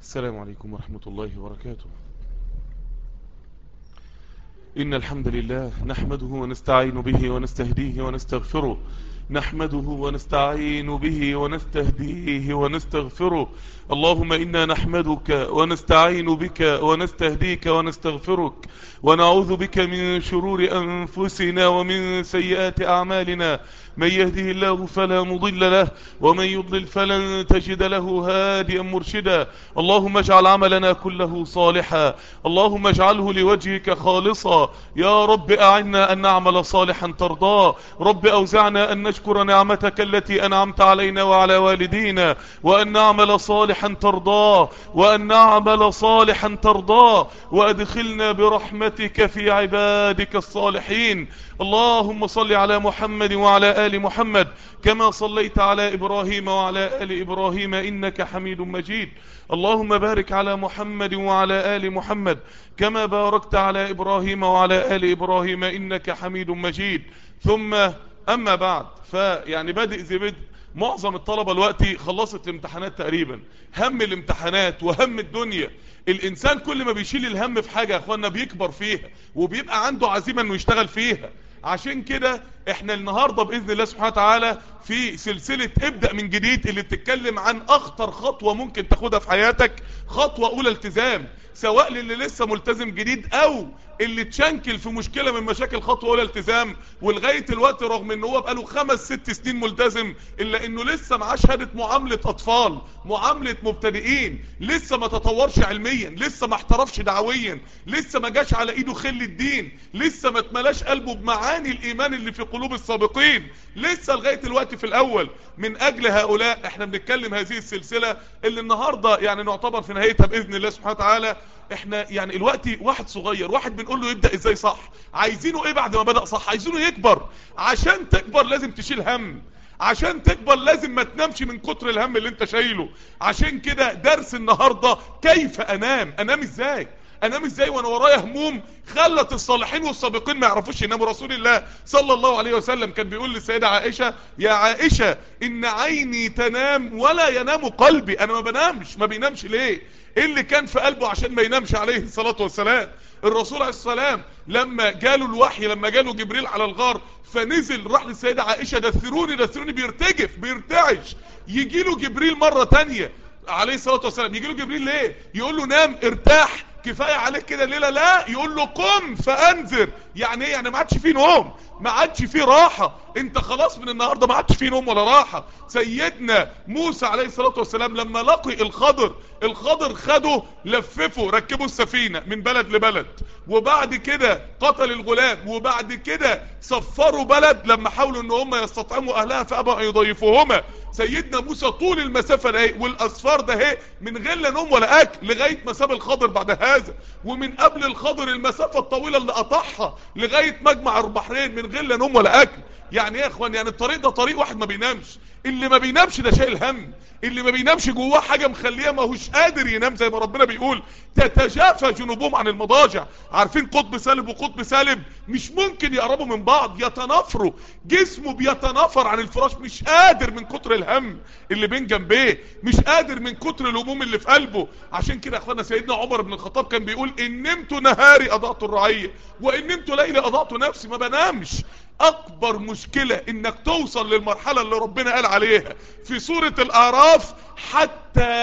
السلام عليكم ورحمة الله وبركاته إن الحمد لله نحمده ونستعين به ونستهديه ونستغفره نحمده ونستعين به ونستهديه ونستغفره اللهم إنا نحمدك ونستعين بك ونستهديك ونستغفرك ونعوذ بك من شرور أنفسنا ومن سيئات أعمالنا من يهده الله فلا مضل له ومن يضلل فلن تجد له هاديا مرشدا اللهم اجعل عملنا كله صالحا اللهم اجعله لوجهك خالصا يا رب أعنا أن نعمل صالحا ترضاه رب أوزعنا أن نشكر نعمتك التي أنعمت علينا وعلى والدينا وأن نعمل صالحا ترضاه وأن نعمل صالحا ترضاه وأدخلنا برحمتك في عبادك الصالحين اللهم صل على محمد وعلى آل محمد كما صليت على إبراهيم وعلى آل إبراهيم إنك حميد مجيد اللهم بارك على محمد وعلى آل محمد كما باركت على إبراهيم وعلى آل إبراهيم إنك حميد مجيد ثم أما بعد فيعني بادئ زي بدء معظم الطلبة الوقتي خلصت الامتحانات تقريبا هم الامتحانات وهم الدنيا الانسان كل ما بيشيل الهم في حاجة يا اخوانا بيكبر فيها وبيبقى عنده عزيمة انه يشتغل فيها عشان كده احنا النهاردة باذن الله سبحانه وتعالى في سلسلة ابدأ من جديد اللي بتتكلم عن اخطر خطوة ممكن تاخدها في حياتك خطوة اولى التزام سواء للي لسه ملتزم جديد او اللي تشنكل في مشكلة من مشاكل خطوة اولى التزام ولغاية الوقت رغم ان هو بقاله خمس ست سنين ملتزم الا انه لسه معاه شهادة معاملة اطفال معاملة مبتدئين لسه ما تطورش علميا لسه ما احترفش دعويا لسه ما جاش على ايده خل الدين لسه ما اتملاش قلبه بمعاني الايمان اللي في قلوب السابقين لسه لغاية الوقت في الاول من اجل هؤلاء احنا بنتكلم هذه السلسلة اللي النهاردة يعني نعتبر في نهايتها باذن الله سبحانه وتعالى احنا يعني الوقت واحد صغير واحد بنقول له يبدأ ازاي صح عايزينه ايه بعد ما بدأ صح عايزينه يكبر عشان تكبر لازم تشيل هم عشان تكبر لازم ما تنامش من كتر الهم اللي انت شايله عشان كده درس النهاردة كيف انام انام ازاي انام ازاي وانا ورايا هموم خلت الصالحين والسابقين ما يعرفوش يناموا رسول الله صلى الله عليه وسلم كان بيقول للسيدة عائشة يا عائشة ان عيني تنام ولا ينام قلبي انا ما بنامش ما بينامش ليه ايه اللي كان في قلبه عشان ما ينامش عليه الصلاة والسلام الرسول عليه السلام لما جاله الوحي لما جاله جبريل على الغار فنزل راح للسيدة عائشة دثروني دثروني بيرتجف بيرتعش يجي له جبريل مرة تانية عليه الصلاة والسلام يجي له جبريل ليه يقول له نام ارتاح كفاية عليك كده الليلة لا يقول له قم فانذر يعني ايه يعني ما عادش فيه نوم ما عادش فيه راحة انت خلاص من النهاردة ما عادش فيه نوم ولا راحة سيدنا موسى عليه الصلاة والسلام لما لقي الخضر الخضر خده لففه ركبوا السفينة من بلد لبلد وبعد كده قتل الغلام وبعد كده صفروا بلد لما حاولوا ان هم يستطعموا اهلها فابوا ان يضيفوهما سيدنا موسى طول المسافة ده والاسفار ده هي من غير لا نوم ولا اكل لغاية ما ساب الخضر بعد هذا ومن قبل الخضر المسافة الطويلة اللي قطعها لغاية مجمع البحرين من غير لا نوم ولا اكل يعني ايه يا اخوان يعني الطريق ده طريق واحد ما بينامش اللي ما بينامش ده شايل هم اللي ما بينامش جواه حاجة مخليه ما هوش قادر ينام زي ما ربنا بيقول تتجافى جنوبهم عن المضاجع عارفين قطب سالب وقطب سالب مش ممكن يقربوا من بعض يتنافروا جسمه بيتنافر عن الفراش مش قادر من كتر الهم اللي بين جنبيه مش قادر من كتر الهموم اللي في قلبه عشان كده يا اخوانا سيدنا عمر بن الخطاب كان بيقول ان نمت نهاري اضعت الرعية وان نمت ليلي اضعت نفسي ما بنامش اكبر مشكلة انك توصل للمرحلة اللي ربنا قال عليها في سورة الاعراف حتى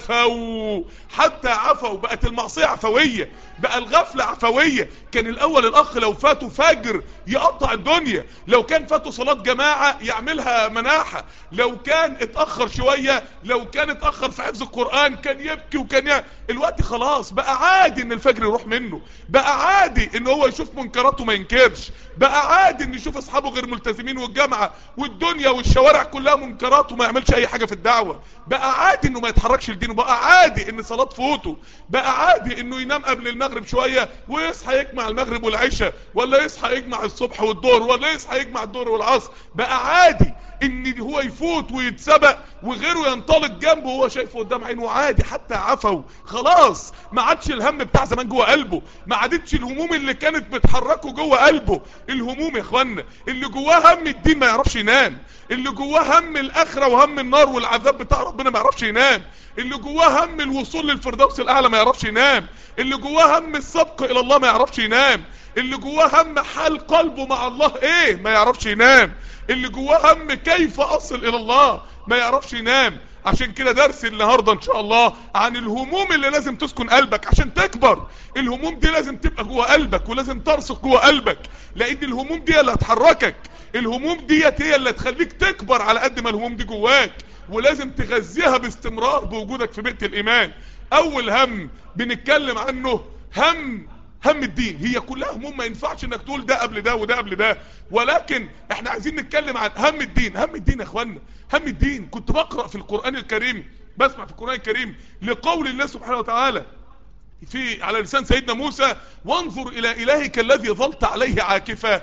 عفوا حتى عفوا بقت المعصية عفوية بقى الغفلة عفوية كان الاول الاخ لو فاته فجر يقطع الدنيا لو كان فاته صلاة جماعة يعملها مناحة لو كان اتأخر شوية لو كان اتأخر في حفظ القرآن كان يبكي وكان ي... الوقت خلاص بقى عادي ان الفجر يروح منه بقى عادي ان هو يشوف منكراته ما ينكرش بقى عادي ان يشوف اصحابه غير ملتزمين والجامعة والدنيا والشوارع كلها منكرات وما يعملش اي حاجة في الدعوة بقى عادي انه ما يتحركش لدينه بقى عادي ان صلاة فوته بقى عادي انه ينام قبل المغرب شوية ويصحى يجمع المغرب والعشاء ولا يصحى يجمع الصبح والظهر ولا يصحى يجمع الظهر والعصر بقى عادي ان هو يفوت ويتسبق وغيره ينطلق جنبه وهو شايفه قدام عينه عادي حتى عفوا خلاص ما عادش الهم بتاع زمان جوه قلبه ما عادتش الهموم اللي كانت بتحركه جوه قلبه الهموم يا اخوانا اخوانا اللي جواه هم الدين ما يعرفش ينام اللي جواه هم الاخره وهم النار والعذاب بتاع ربنا ما يعرفش ينام اللي جواه هم الوصول للفردوس الاعلى ما يعرفش ينام اللي جواه هم السبق الى الله ما يعرفش ينام اللي جواه هم حال قلبه مع الله ايه ما يعرفش ينام اللي جواه هم كيف اصل الى الله ما يعرفش ينام عشان كده درس النهاردة ان شاء الله عن الهموم اللي لازم تسكن قلبك عشان تكبر الهموم دي لازم تبقى جوه قلبك ولازم ترسخ جوه قلبك لان الهموم دي اللي هتحركك الهموم ديت هي اللي هتخليك تكبر على قد ما الهموم دي جواك ولازم تغذيها باستمرار بوجودك في بيئة الايمان اول هم بنتكلم عنه هم هم الدين هي كلها هموم ما ينفعش انك تقول ده قبل ده وده قبل ده ولكن احنا عايزين نتكلم عن هم الدين هم الدين يا اخوانا هم الدين كنت بقرأ في القرآن الكريم بسمع في القرآن الكريم لقول الله سبحانه وتعالى في على لسان سيدنا موسى وانظر الى الهك الذي ظلت عليه عاكفا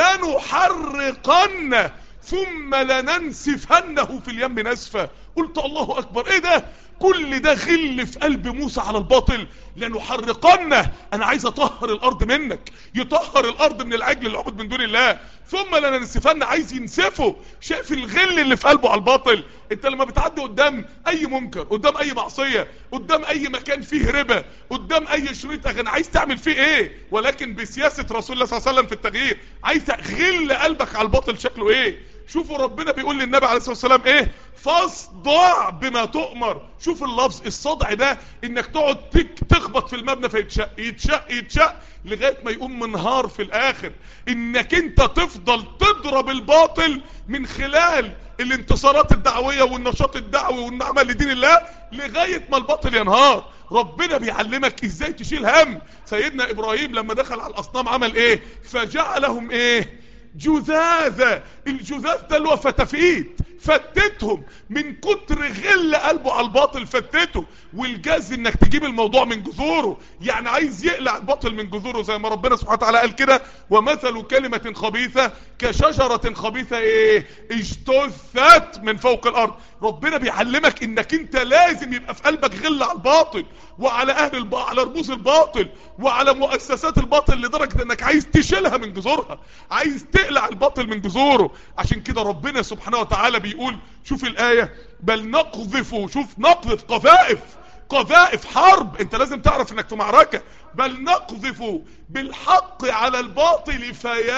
لنحرقن ثم لننسفنه في اليم نسفا قلت الله اكبر ايه ده كل ده غل في قلب موسى على الباطل لنحرقنه انا عايز اطهر الارض منك يطهر الارض من العجل اللي عبد من دون الله ثم لننسفن عايز ينسفه شايف الغل اللي في قلبه على الباطل انت لما بتعدي قدام اي منكر قدام اي معصية قدام اي مكان فيه ربا قدام اي شريط اغاني عايز تعمل فيه ايه ولكن بسياسة رسول الله صلى الله عليه وسلم في التغيير عايز غل قلبك على الباطل شكله ايه شوفوا ربنا بيقول للنبي عليه الصلاة والسلام ايه فاصدع بما تؤمر شوف اللفظ الصدع ده انك تقعد تك تخبط في المبنى فيتشق يتشق يتشق لغاية ما يقوم منهار في الاخر انك انت تفضل تضرب الباطل من خلال الانتصارات الدعوية والنشاط الدعوي والنعمة لدين الله لغاية ما الباطل ينهار ربنا بيعلمك ازاي تشيل هم سيدنا ابراهيم لما دخل على الاصنام عمل ايه فجعلهم ايه جذاذة الجذاذ ده اللي هو فتافيت فتتهم من كتر غل قلبه على الباطل فتته والجاز انك تجيب الموضوع من جذوره يعني عايز يقلع الباطل من جذوره زي ما ربنا سبحانه وتعالى قال كده ومثل كلمة خبيثة كشجرة خبيثة ايه اجتثت من فوق الارض ربنا بيعلمك انك انت لازم يبقى في قلبك غل على الباطل وعلى اهل الباطل على رموز الباطل وعلى مؤسسات الباطل لدرجة انك عايز تشيلها من جذورها عايز تقلع الباطل من جذوره عشان كده ربنا سبحانه وتعالى بيقول شوف الآية بل نقذف شوف نقذف قذائف قذائف حرب انت لازم تعرف انك في معركة بل نقذف بالحق على الباطل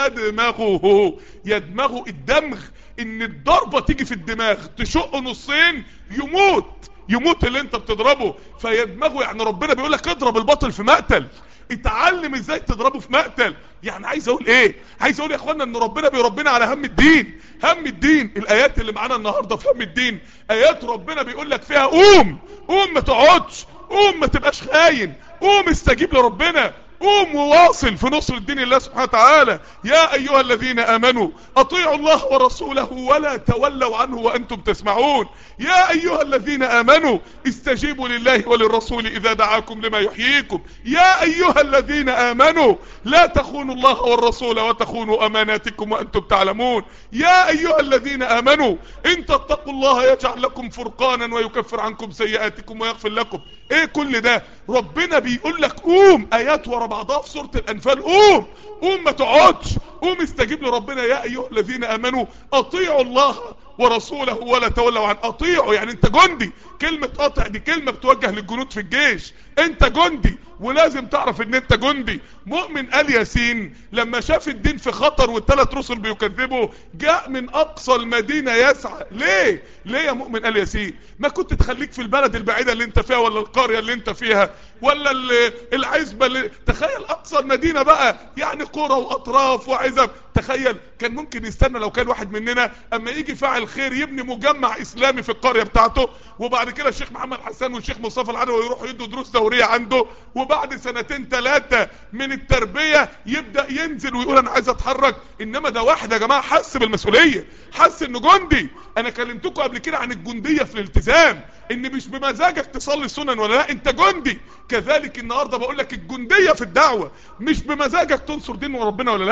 فيدمغه يدمغه الدمغ ان الضربة تيجي في الدماغ تشق نصين يموت يموت اللي انت بتضربه فيدمغه يعني ربنا بيقول لك اضرب الباطل في مقتل اتعلم ازاي تضربه في مقتل يعني عايز اقول ايه عايز اقول يا اخوانا ان ربنا بيربنا على هم الدين هم الدين الايات اللي معانا النهاردة في هم الدين ايات ربنا بيقول لك فيها قوم قوم ما تقعدش قوم ما تبقاش خاين قوم استجيب لربنا قوم وواصل في نصر الدين الله سبحانه وتعالى يا ايها الذين امنوا اطيعوا الله ورسوله ولا تولوا عنه وانتم تسمعون يا ايها الذين امنوا استجيبوا لله وللرسول اذا دعاكم لما يحييكم يا ايها الذين امنوا لا تخونوا الله والرسول وتخونوا اماناتكم وانتم تعلمون يا ايها الذين امنوا ان تتقوا الله يجعل لكم فرقانا ويكفر عنكم سيئاتكم ويغفر لكم ايه كل ده ربنا بيقول لك قوم ايات ورا بعضها في سورة الانفال قوم قوم ما تقعدش قوم استجيب لربنا يا ايها الذين امنوا اطيعوا الله ورسوله ولا تولوا عن اطيعوا يعني انت جندي كلمة قطع دي كلمة بتوجه للجنود في الجيش انت جندي ولازم تعرف ان انت جندي مؤمن ال ياسين لما شاف الدين في خطر والثلاث رسل بيكذبوا جاء من اقصى المدينة يسعى ليه ليه يا مؤمن ال ياسين ما كنت تخليك في البلد البعيدة اللي انت فيها ولا القرية اللي انت فيها ولا العزبة اللي تخيل اقصى المدينة بقى يعني قرى واطراف وعزب تخيل كان ممكن يستنى لو كان واحد مننا اما يجي فاعل خير يبني مجمع اسلامي في القرية بتاعته وبعد كده الشيخ محمد حسان والشيخ مصطفى العدوي يروحوا يدوا دروس دورية عنده وبعد سنتين ثلاثة من التربية يبدأ ينزل ويقول انا عايز اتحرك انما ده واحد يا جماعة حس بالمسؤولية حس انه جندي انا كلمتكم قبل كده عن الجندية في الالتزام ان مش بمزاجك تصلي السنن ولا لا انت جندي كذلك النهاردة بقول لك الجندية في الدعوة مش بمزاجك تنصر دين وربنا ولا لا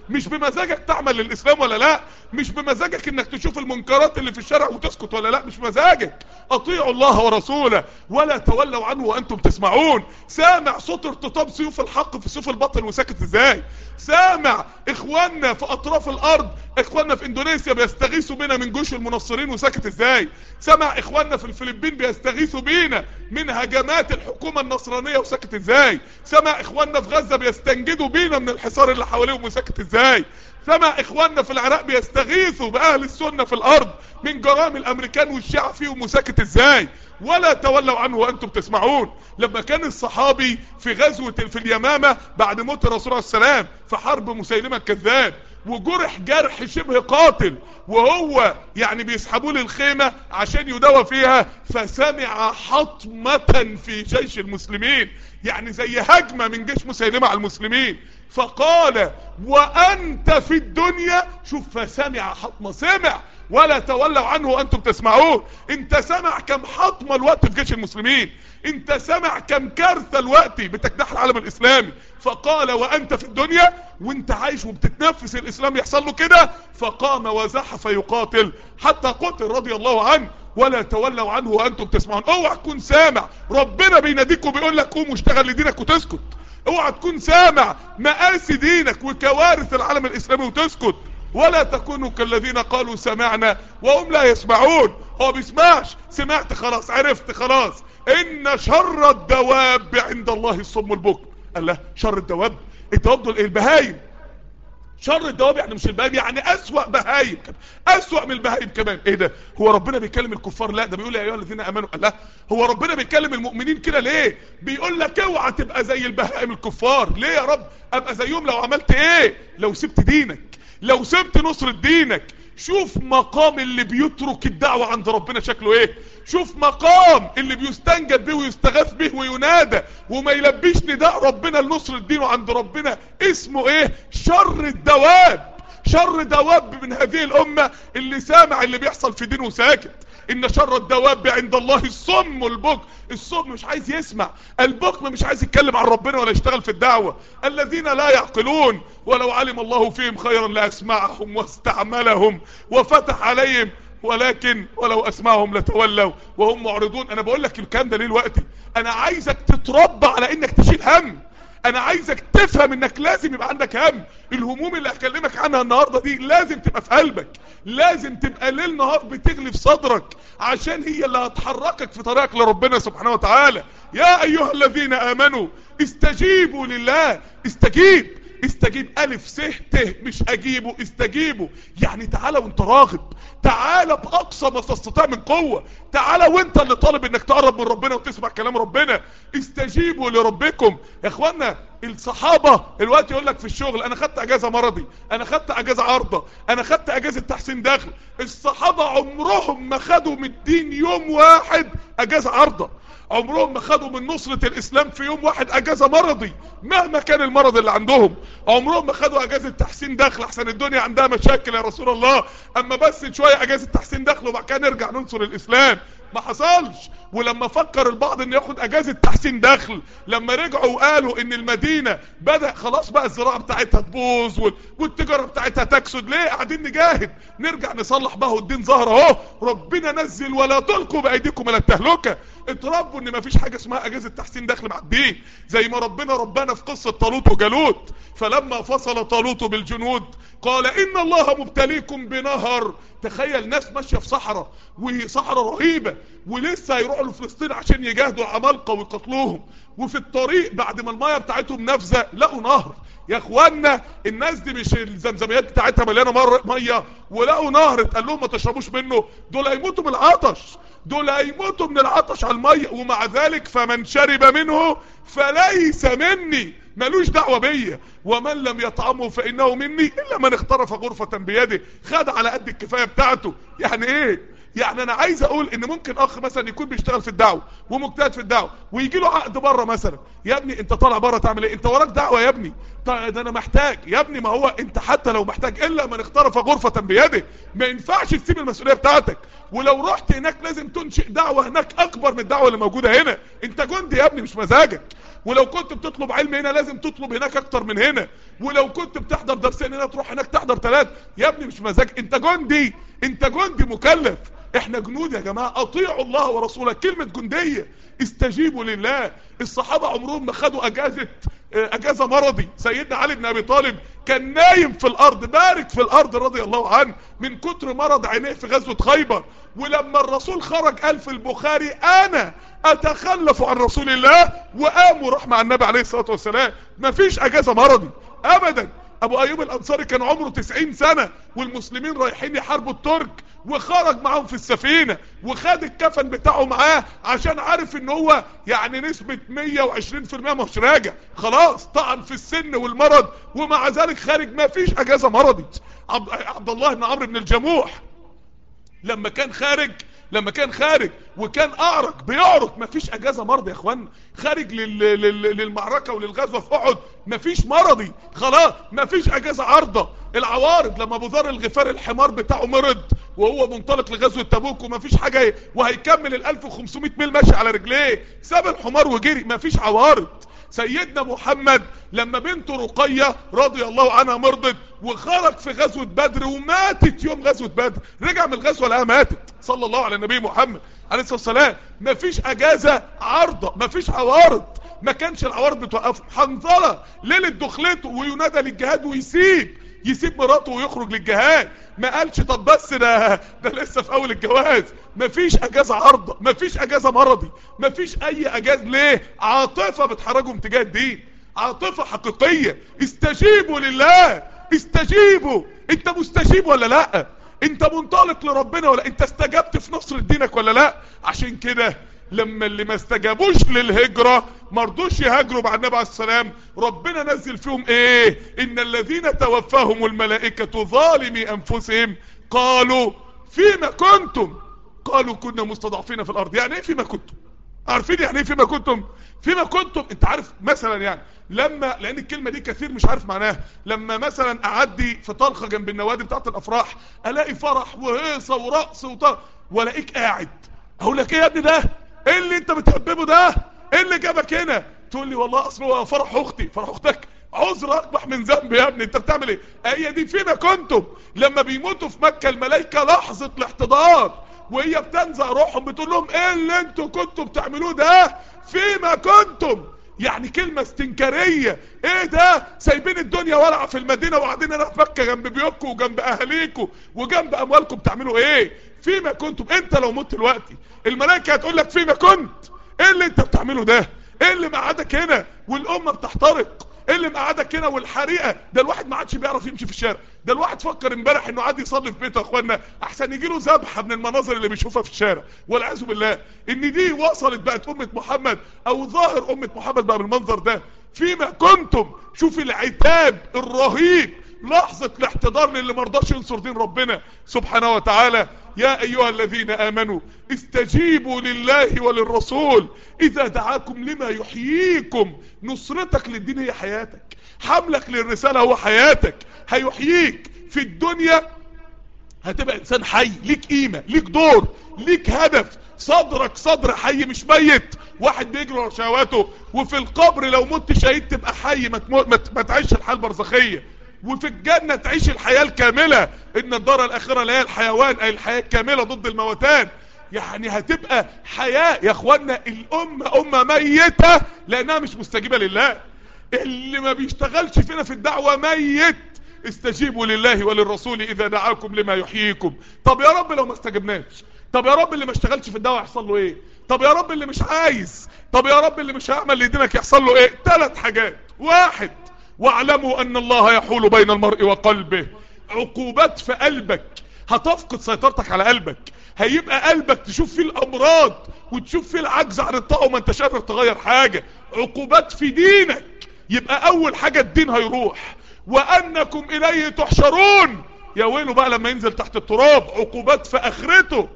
مش بمزاجك تعمل للاسلام ولا لا مش بمزاجك انك تشوف المنكرات اللي في الشارع وتسكت ولا لا مش مزاجك اطيعوا الله ورسوله ولا تولوا عنه وانتم تسمعون سامع صوت ارتطام سيوف الحق في سيوف الباطل وساكت ازاي سامع اخواننا في اطراف الارض اخواننا في اندونيسيا بيستغيثوا بينا من جيوش المنصرين وساكت ازاي سامع اخواننا في الفلبين بيستغيثوا بينا من هجمات الحكومة النصرانية وساكت ازاي سامع اخواننا في غزة بيستنجدوا بينا من الحصار اللي حواليهم وساكت ازاي سمع اخواننا في العراق بيستغيثوا باهل السنة في الارض من جرائم الامريكان والشيعة فيهم وساكت ازاي ولا تولوا عنه وانتم تسمعون لما كان الصحابي في غزوة في اليمامة بعد موت الرسول عليه السلام في حرب مسيلمة الكذاب وجرح جرح شبه قاتل وهو يعني بيسحبوه للخيمة عشان يدوى فيها فسمع حطمة في جيش المسلمين يعني زي هجمة من جيش مسيلمة على المسلمين فقال وانت في الدنيا شوف فسمع حطمة سمع ولا تولوا عنه وانتم تسمعون انت سمع كم حطمة الوقت في جيش المسلمين انت سمع كم كارثة الوقت بتجنح العالم الاسلامي فقال وانت في الدنيا وانت عايش وبتتنفس الاسلام يحصل له كده فقام وزحف يقاتل حتى قتل رضي الله عنه ولا تولوا عنه وانتم تسمعون اوعى تكون سامع ربنا بيناديك وبيقول لك قوم واشتغل لدينك وتسكت اوعى تكون سامع مآسي دينك وكوارث العالم الاسلامي وتسكت ولا تكونوا كالذين قالوا سمعنا وهم لا يسمعون هو بيسمعش سمعت خلاص عرفت خلاص ان شر الدواب عند الله الصم البكم قال له شر الدواب الدواب دول ايه البهايم شر الدواب يعني مش البهايم يعني اسوأ بهايم اسوأ من البهايم كمان ايه ده هو ربنا بيكلم الكفار لا ده بيقول يا ايها الذين امنوا لا هو ربنا بيكلم المؤمنين كده ليه بيقول لك اوعى تبقى زي البهائم الكفار ليه يا رب ابقى زيهم لو عملت ايه لو سبت دينك لو سبت نصر دينك شوف مقام اللي بيترك الدعوة عند ربنا شكله ايه شوف مقام اللي بيستنجد به ويستغاث به وينادى وما يلبيش نداء ربنا لنصر الدين عند ربنا اسمه ايه شر الدواب شر دواب من هذه الامة اللي سامع اللي بيحصل في دينه ساكت ان شر الدواب عند الله الصم البكم الصم مش عايز يسمع البكم مش عايز يتكلم عن ربنا ولا يشتغل في الدعوة الذين لا يعقلون ولو علم الله فيهم خيرا لاسمعهم واستعملهم وفتح عليهم ولكن ولو اسمعهم لتولوا وهم معرضون انا بقول لك الكلام ده ليه دلوقتي انا عايزك تتربى على انك تشيل هم انا عايزك تفهم انك لازم يبقى عندك هم الهموم اللي هكلمك عنها النهاردة دي لازم تبقى في قلبك لازم تبقى ليل نهار بتغلي في صدرك عشان هي اللي هتحركك في طريقك لربنا سبحانه وتعالى يا ايها الذين امنوا استجيبوا لله استجيب استجيب الف س ت مش اجيبه استجيبه يعني تعالى وانت راغب تعالى باقصى ما تستطيع من قوة تعالى وانت اللي طالب انك تقرب من ربنا وتسمع كلام ربنا استجيبوا لربكم يا اخوانا الصحابة الوقت يقول لك في الشغل انا خدت اجازة مرضي انا خدت اجازة عارضة انا خدت اجازة تحسين دخل الصحابة عمرهم ما خدوا من الدين يوم واحد اجازة عارضة عمرهم ما خدوا من نصرة الاسلام في يوم واحد اجازة مرضي مهما كان المرض اللي عندهم عمرهم ما خدوا اجازة تحسين دخل احسن الدنيا عندها مشاكل يا رسول الله اما بس شوية اجازة تحسين دخل وبعد كده نرجع ننصر الاسلام ما حصلش ولما فكر البعض ان ياخد اجازة تحسين دخل لما رجعوا وقالوا ان المدينة بدأ خلاص بقى الزراعة بتاعتها تبوظ والتجارة بتاعتها تكسد ليه قاعدين نجاهد نرجع نصلح بقى والدين ظهر اهو ربنا نزل ولا تلقوا بايديكم الى التهلكة اتربوا ان مفيش حاجة اسمها اجازة تحسين دخل مع الدين زي ما ربنا ربنا في قصة طالوت وجالوت فلما فصل طالوت بالجنود قال ان الله مبتليكم بنهر تخيل ناس ماشية في صحراء وهي صحراء رهيبة ولسه هيروحوا لفلسطين عشان يجاهدوا العمالقة ويقتلوهم وفي الطريق بعد ما المية بتاعتهم نافذة لقوا نهر يا اخوانا الناس دي مش الزمزميات بتاعتها مليانه مر ميه ولقوا نهر اتقال لهم ما تشربوش منه دول هيموتوا من العطش دول هيموتوا من العطش على الميه ومع ذلك فمن شرب منه فليس مني ملوش دعوة بيا ومن لم يطعمه فإنه مني إلا من اخترف غرفة بيده خد على قد الكفاية بتاعته يعني ايه يعني انا عايز اقول ان ممكن اخ مثلا يكون بيشتغل في الدعوه ومجتهد في الدعوه ويجي له عقد بره مثلا يا ابني انت طالع بره تعمل ايه انت وراك دعوه يا ابني ده انا محتاج يا ابني ما هو انت حتى لو محتاج الا من اخترف غرفه بيده ما ينفعش تسيب المسؤوليه بتاعتك ولو رحت هناك لازم تنشئ دعوه هناك اكبر من الدعوه اللي موجوده هنا انت جندي يا ابني مش مزاجك ولو كنت بتطلب علم هنا لازم تطلب هناك اكتر من هنا ولو كنت بتحضر درسين هنا تروح هناك تحضر ثلاث يا ابني مش مزاج انت جندي انت جندي مكلف احنا جنود يا جماعة اطيعوا الله ورسوله كلمة جندية استجيبوا لله الصحابة عمرهم ما خدوا اجازة اجازة مرضي سيدنا علي بن ابي طالب كان نايم في الارض بارك في الارض رضي الله عنه من كتر مرض عينيه في غزوة خيبر ولما الرسول خرج قال في البخاري انا اتخلف عن رسول الله وقام وراح مع النبي عليه الصلاة والسلام مفيش اجازة مرضي ابدا ابو ايوب الانصاري كان عمره 90 سنة والمسلمين رايحين يحاربوا الترك وخرج معاهم في السفينة وخد الكفن بتاعه معاه عشان عارف ان هو يعني نسبة 120% مش راجع خلاص طعن في السن والمرض ومع ذلك خارج ما فيش اجازة مرضي عبد الله بن عمرو بن الجموح لما كان خارج لما كان خارج وكان اعرج بيعرج مفيش اجازة مرضي يا اخوان خارج لل... لل... للمعركة وللغزوة في احد مفيش مرضي خلاص مفيش اجازة عارضة العوارض لما ابو ذر الغفار الحمار بتاعه مرض وهو منطلق لغزوة تبوك ومفيش حاجة وهيكمل ال 1500 ميل ماشي على رجليه ساب الحمار وجري مفيش عوارض سيدنا محمد لما بنته رقية رضي الله عنها مرضت وخرج في غزوة بدر وماتت يوم غزوة بدر رجع من الغزوة لها ماتت صلى الله على النبي محمد عليه الصلاة والسلام مفيش اجازة عارضة مفيش عوارض ما كانش العوارض بتوقفه حنظلة ليلة دخلته وينادى للجهاد ويسيب يسيب مراته ويخرج للجهاد ما قالش طب بس ده ده لسه في اول الجواز مفيش اجازة عارضة مفيش اجازة مرضي مفيش اي اجازة ليه عاطفة بتحرجهم تجاه الدين عاطفة حقيقية استجيبوا لله استجيبوا انت مستجيب ولا لا انت منطلق لربنا ولا انت استجبت في نصر دينك ولا لا عشان كده لما اللي ما استجابوش للهجرة مرضوش يهاجروا مع النبي عليه السلام ربنا نزل فيهم ايه ان الذين توفاهم الملائكة ظالمي انفسهم قالوا فيما كنتم قالوا كنا مستضعفين في الارض يعني ايه فيما كنتم عارفين يعني ايه فيما كنتم فيما كنتم انت عارف مثلا يعني لما لان الكلمة دي كثير مش عارف معناها لما مثلا اعدي في طلقة جنب النوادي بتاعت الافراح الاقي فرح وهيصة ورقص وطلق والاقيك قاعد اقول لك ايه يا ابني ده ايه اللي انت بتحببه ده ايه اللي جابك هنا تقول لي والله اصل هو فرح اختي فرح اختك عذر اقبح من ذنب يا ابني انت بتعمل ايه هي دي فيما كنتم لما بيموتوا في مكة الملائكة لحظة الاحتضار وهي بتنزع روحهم بتقول لهم ايه اللي انتوا كنتوا بتعملوه ده فيما كنتم يعني كلمة استنكارية ايه ده سايبين الدنيا ولعة في المدينة وقاعدين هنا في مكة جنب بيوتكم وجنب اهاليكم وجنب اموالكم بتعملوا ايه فيما كنتم انت لو مت دلوقتي الملائكة هتقول لك فيما كنت ايه اللي انت بتعمله ده ايه اللي مقعدك هنا والامة بتحترق ايه اللي مقعدك هنا والحريقة ده الواحد ما عادش بيعرف يمشي في الشارع ده الواحد فكر امبارح انه عادي يصلي في بيته يا اخوانا احسن يجي له ذبحه من المناظر اللي بيشوفها في الشارع والعياذ بالله ان دي وصلت بقت امه محمد او ظاهر امه محمد بقى بالمنظر ده فيما كنتم شوف العتاب الرهيب لحظة الاحتضار للي مرضاش ينصر دين ربنا سبحانه وتعالى يا ايها الذين امنوا استجيبوا لله وللرسول اذا دعاكم لما يحييكم نصرتك للدين هي حياتك حملك للرسالة هو حياتك هيحييك في الدنيا هتبقى انسان حي ليك قيمة ليك دور ليك هدف صدرك صدر حي مش ميت واحد بيجري ورا شهواته وفي القبر لو مت شهيد تبقى حي ما, تمو... ما, ما تعيش الحياة البرزخية وفي الجنة تعيش الحياة الكاملة ان الدار الاخرة لا هي الحيوان اي الحياة الكاملة ضد الموتان يعني هتبقى حياة يا اخوانا الامة امة ميتة لانها مش مستجيبة لله اللي ما بيشتغلش فينا في الدعوة ميت استجيبوا لله وللرسول اذا دعاكم لما يحييكم طب يا رب لو ما استجبناش طب يا رب اللي ما اشتغلش في الدعوة يحصل له ايه طب يا رب اللي مش عايز طب يا رب اللي مش هيعمل لدينك يحصل له ايه ثلاث حاجات واحد واعلموا ان الله يحول بين المرء وقلبه عقوبات في قلبك هتفقد سيطرتك على قلبك هيبقى قلبك تشوف فيه الامراض وتشوف فيه العجز عن الطاقه وما انتش قادر تغير حاجة عقوبات في دينك يبقى اول حاجة الدين هيروح وانكم اليه تحشرون يا ويله بقى لما ينزل تحت التراب عقوبات في اخرته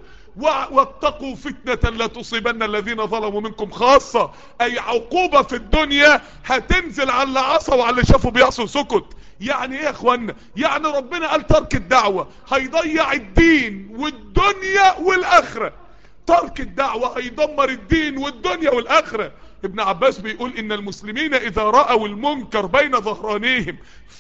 واتقوا فتنة لا تصيبن الذين ظلموا منكم خاصة اي عقوبة في الدنيا هتنزل على اللي عصى وعلى اللي شافوا بيعصوا سكت يعني ايه يا اخوانا يعني ربنا قال ترك الدعوة هيضيع الدين والدنيا والاخرة ترك الدعوة هيدمر الدين والدنيا والاخرة ابن عباس بيقول ان المسلمين اذا رأوا المنكر بين ظهرانيهم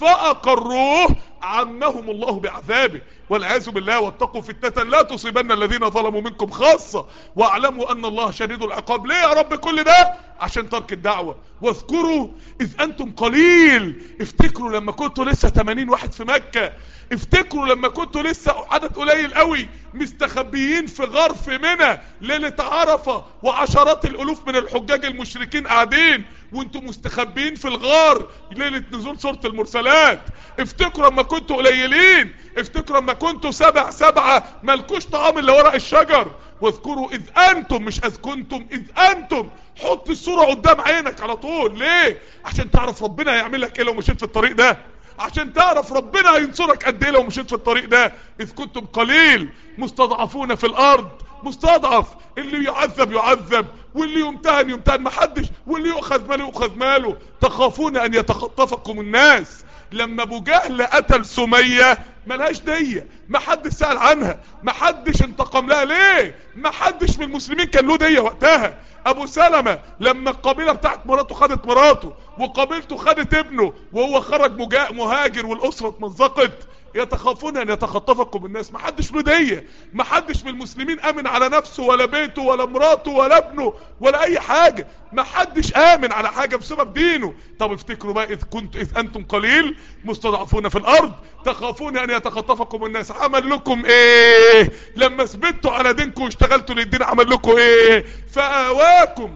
فاقروه عمهم الله بعذابه والعياذ بالله واتقوا فتنة لا تصيبن الذين ظلموا منكم خاصة واعلموا ان الله شديد العقاب ليه يا رب كل ده عشان ترك الدعوة واذكروا اذ انتم قليل افتكروا لما كنتوا لسه 80 واحد في مكة افتكروا لما كنتوا لسه عدد قليل قوي مستخبيين في غار في منى ليلة عرفة وعشرات الالوف من الحجاج المشركين قاعدين وانتم مستخبيين في الغار ليلة نزول سورة المرسلات افتكروا لما كنتوا قليلين افتكروا لما كنتوا سبع سبعة ملكوش طعام الا ورق الشجر واذكروا اذ انتم مش اذ كنتم اذ انتم حط الصورة قدام عينك على طول ليه عشان تعرف ربنا هيعمل لك ايه لو مشيت في الطريق ده عشان تعرف ربنا هينصرك قد ايه لو مشيت في الطريق ده اذ كنتم قليل مستضعفون في الارض مستضعف اللي يعذب يعذب واللي يمتهن يمتهن محدش واللي يؤخذ ماله يؤخذ ماله تخافون ان يتخطفكم الناس لما ابو جهل قتل سمية ملهاش دية ما حدش سأل عنها ما حدش انتقم لها ليه ما حدش من المسلمين كان له دية وقتها ابو سلمة لما القبيلة بتاعت مراته خدت مراته وقبيلته خدت ابنه وهو خرج مهاجر والاسرة اتمزقت يتخافون ان يتخطفكم الناس ما حدش له دية ما حدش من المسلمين امن على نفسه ولا بيته ولا مراته ولا ابنه ولا اي حاجة ما حدش امن على حاجة بسبب دينه طب افتكروا بقى اذ كنت اذ انتم قليل مستضعفون في الارض تخافون ان يتخطفكم الناس عمل لكم ايه لما ثبتوا على دينكم واشتغلتوا للدين عمل لكم ايه فاواكم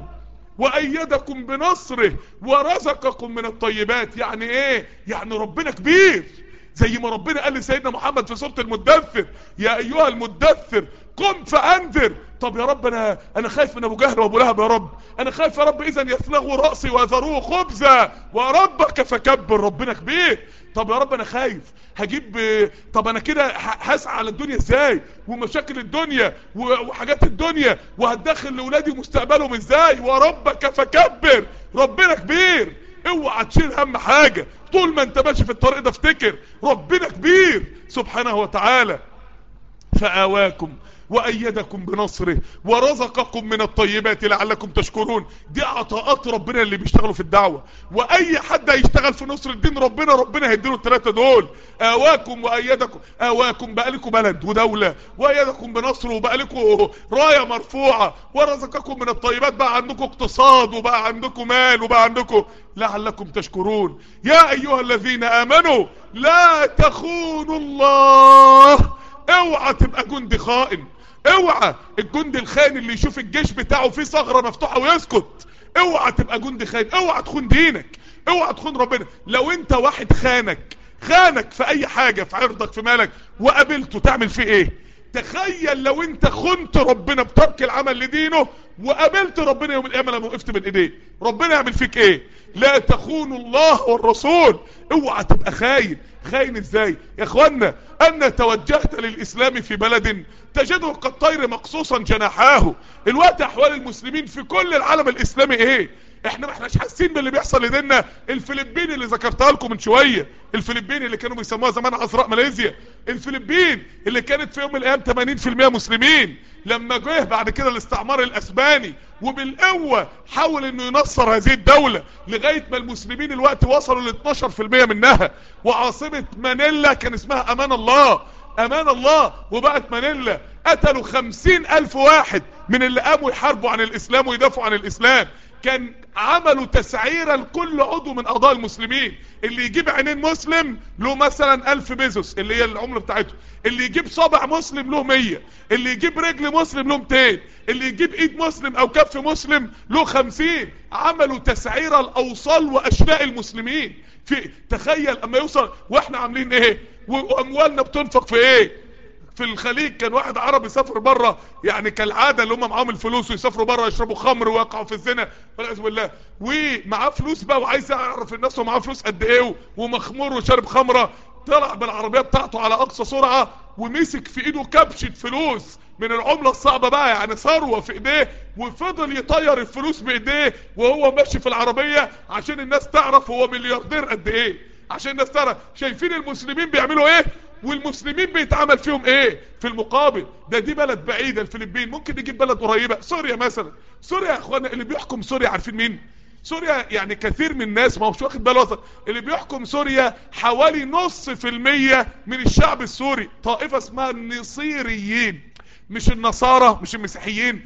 وايدكم بنصره ورزقكم من الطيبات يعني ايه يعني ربنا كبير زي ما ربنا قال لسيدنا محمد في سورة المدثر يا ايها المدثر قم فانذر طب يا رب انا انا خايف من ابو جهل وابو لهب يا رب انا خايف يا رب اذا يثلغوا راسي ويذروه خبزا وربك فكبر ربنا كبير طب يا رب انا خايف هجيب طب انا كده هسعى على الدنيا ازاي ومشاكل الدنيا وحاجات الدنيا وهتدخل لاولادي مستقبلهم ازاي وربك فكبر ربنا كبير اوعى تشيل هم حاجة طول ما انت ماشي في الطريق ده افتكر ربنا كبير سبحانه وتعالى فآواكم وأيدكم بنصره ورزقكم من الطيبات لعلكم تشكرون دي عطاءات ربنا اللي بيشتغلوا في الدعوة وأي حد هيشتغل في نصر الدين ربنا ربنا هيديله الثلاثة دول آواكم وأيدكم آواكم بقى لكم بلد ودولة وأيدكم بنصره وبقى لكم راية مرفوعة ورزقكم من الطيبات بقى عندكم اقتصاد وبقى عندكم مال وبقى عندكم لعلكم تشكرون يا أيها الذين آمنوا لا تخونوا الله اوعى تبقى جندي خائن اوعى الجندي الخائن اللي يشوف الجيش بتاعه فيه ثغره مفتوحه ويسكت اوعى تبقى جندي خائن اوعى تخون دينك اوعى تخون ربنا لو انت واحد خانك خانك في اي حاجه في عرضك في مالك وقابلته تعمل فيه ايه تخيل لو انت خنت ربنا بترك العمل لدينه وقابلت ربنا يوم القيامه لما وقفت من ايديه ربنا يعمل فيك ايه لا تخونوا الله والرسول اوعى تبقى خاين خاين ازاي يا اخوانا ان توجهت للاسلام في بلد تجده كالطير مقصوصا جناحاه الوقت احوال المسلمين في كل العالم الاسلامي ايه احنا ما احناش حاسين باللي بيحصل لدينا الفلبين اللي ذكرتها لكم من شوية الفلبين اللي كانوا بيسموها زمان عذراء ماليزيا الفلبين اللي كانت في يوم من الايام 80% مسلمين لما جه بعد كده الاستعمار الاسباني وبالقوة حاول انه ينصر هذه الدولة لغاية ما المسلمين الوقت وصلوا ل 12% منها وعاصمة مانيلا كان اسمها امان الله امان الله وبقت مانيلا قتلوا خمسين الف واحد من اللي قاموا يحاربوا عن الاسلام ويدافعوا عن الاسلام كان عملوا تسعيرة لكل عضو من اعضاء المسلمين اللي يجيب عينين مسلم له مثلا الف بيزوس اللي هي العملة بتاعته اللي يجيب صابع مسلم له مية اللي يجيب رجل مسلم له 200 اللي يجيب ايد مسلم او كف مسلم له 50 عملوا تسعيرة الاوصال واشلاء المسلمين في تخيل اما يوصل واحنا عاملين ايه واموالنا بتنفق في ايه في الخليج كان واحد عربي سافر بره يعني كالعاده اللي هم معاهم الفلوس ويسافروا بره يشربوا خمر ويقعوا في الزنا والعياذ بالله ومعاه فلوس بقى وعايز يعرف الناس ومعاه فلوس قد ايه ومخمور وشارب خمره طلع بالعربيه بتاعته على اقصى سرعه ومسك في ايده كبشه فلوس من العمله الصعبه بقى يعني ثروه في ايديه وفضل يطير الفلوس بايديه وهو ماشي في العربيه عشان الناس تعرف هو ملياردير قد ايه عشان الناس تعرف شايفين المسلمين بيعملوا ايه والمسلمين بيتعمل فيهم ايه في المقابل ده دي بلد بعيدة الفلبين ممكن نجيب بلد قريبة سوريا مثلا سوريا يا اخوانا اللي بيحكم سوريا عارفين مين سوريا يعني كثير من الناس ما هوش واخد باله اصلا اللي بيحكم سوريا حوالي نص في المية من الشعب السوري طائفة اسمها النصيريين مش النصارى مش المسيحيين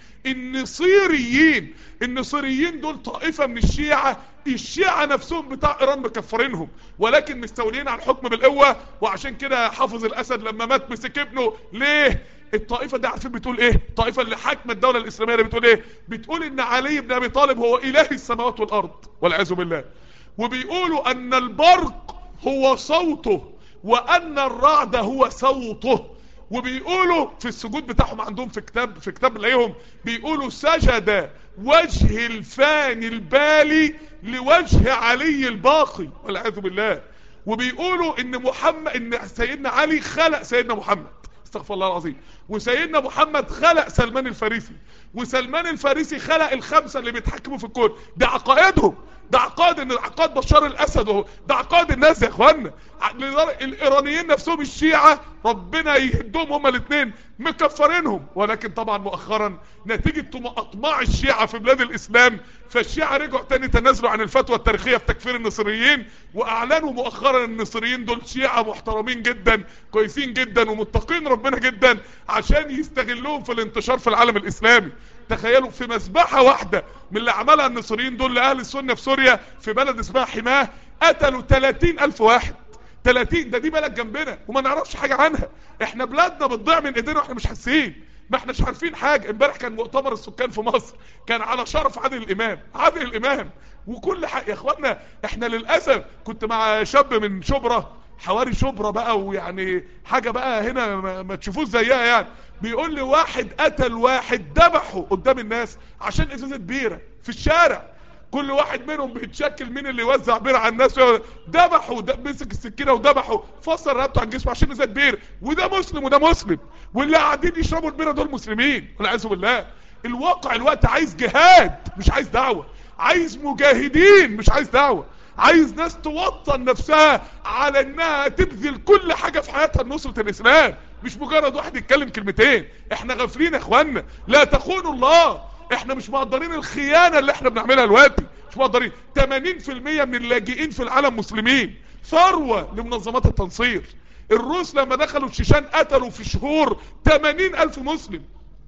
النصيريين النصيريين دول طائفة من الشيعة الشيعة نفسهم بتاع ايران مكفرينهم ولكن مستولين على الحكم بالقوة وعشان كده حافظ الاسد لما مات مسك ابنه ليه الطائفة دي عارفين بتقول ايه الطائفة اللي حاكمة الدولة الاسلامية دي بتقول ايه بتقول ان علي بن ابي طالب هو اله السماوات والارض والعياذ بالله وبيقولوا ان البرق هو صوته وان الرعد هو صوته وبيقولوا في السجود بتاعهم عندهم في كتاب في كتاب ليهم بيقولوا سجد وجه الفاني البالي لوجه علي الباقي والعياذ بالله وبيقولوا ان محمد ان سيدنا علي خلق سيدنا محمد استغفر الله العظيم وسيدنا محمد خلق سلمان الفارسي وسلمان الفارسي خلق الخمسة اللي بيتحكموا في الكون ده عقائدهم ده عقائد ان عقائد بشار الاسد وهو ده عقائد الناس يا اخوانا الايرانيين نفسهم الشيعة ربنا يهدهم هما الاثنين مكفرينهم ولكن طبعا مؤخرا نتيجة اطماع الشيعة في بلاد الاسلام فالشيعة رجعوا تاني تنازلوا عن الفتوى التاريخية في تكفير النصريين واعلنوا مؤخرا النصريين دول شيعة محترمين جدا كويسين جدا ومتقين ربنا جدا عشان يستغلوهم في الانتشار في العالم الاسلامي تخيلوا في مسبحة واحدة من اللي عملها النصريين دول لأهل السنة في سوريا في بلد اسمها حماه قتلوا 30 ألف واحد 30 ده دي بلد جنبنا وما نعرفش حاجة عنها احنا بلادنا بتضيع من ايدينا واحنا مش حاسين ما احناش عارفين حاجة امبارح كان مؤتمر السكان في مصر كان على شرف عادل الامام عادل الامام وكل حاجة يا اخوانا احنا للأسف كنت مع شاب من شبرا حواري شبرا بقى ويعني حاجة بقى هنا ما, ما تشوفوش زيها يعني بيقول لي واحد قتل واحد ذبحه قدام الناس عشان ازازة بيرة في الشارع كل واحد منهم بيتشكل مين اللي يوزع بيرة على الناس ذبحه مسك السكينة وذبحه فصل رقبته عن جسمه عشان ازازة بير وده مسلم وده مسلم واللي قاعدين يشربوا البيرة دول مسلمين والعياذ بالله الواقع الوقت عايز جهاد مش عايز دعوة عايز مجاهدين مش عايز دعوة عايز ناس توطن نفسها على انها تبذل كل حاجة في حياتها لنصرة الاسلام مش مجرد واحد يتكلم كلمتين احنا غافلين يا اخوانا لا تخونوا الله احنا مش مقدرين الخيانة اللي احنا بنعملها دلوقتي مش مقدرين 80% من اللاجئين في العالم مسلمين ثروة لمنظمات التنصير الروس لما دخلوا الشيشان قتلوا في شهور 80 الف مسلم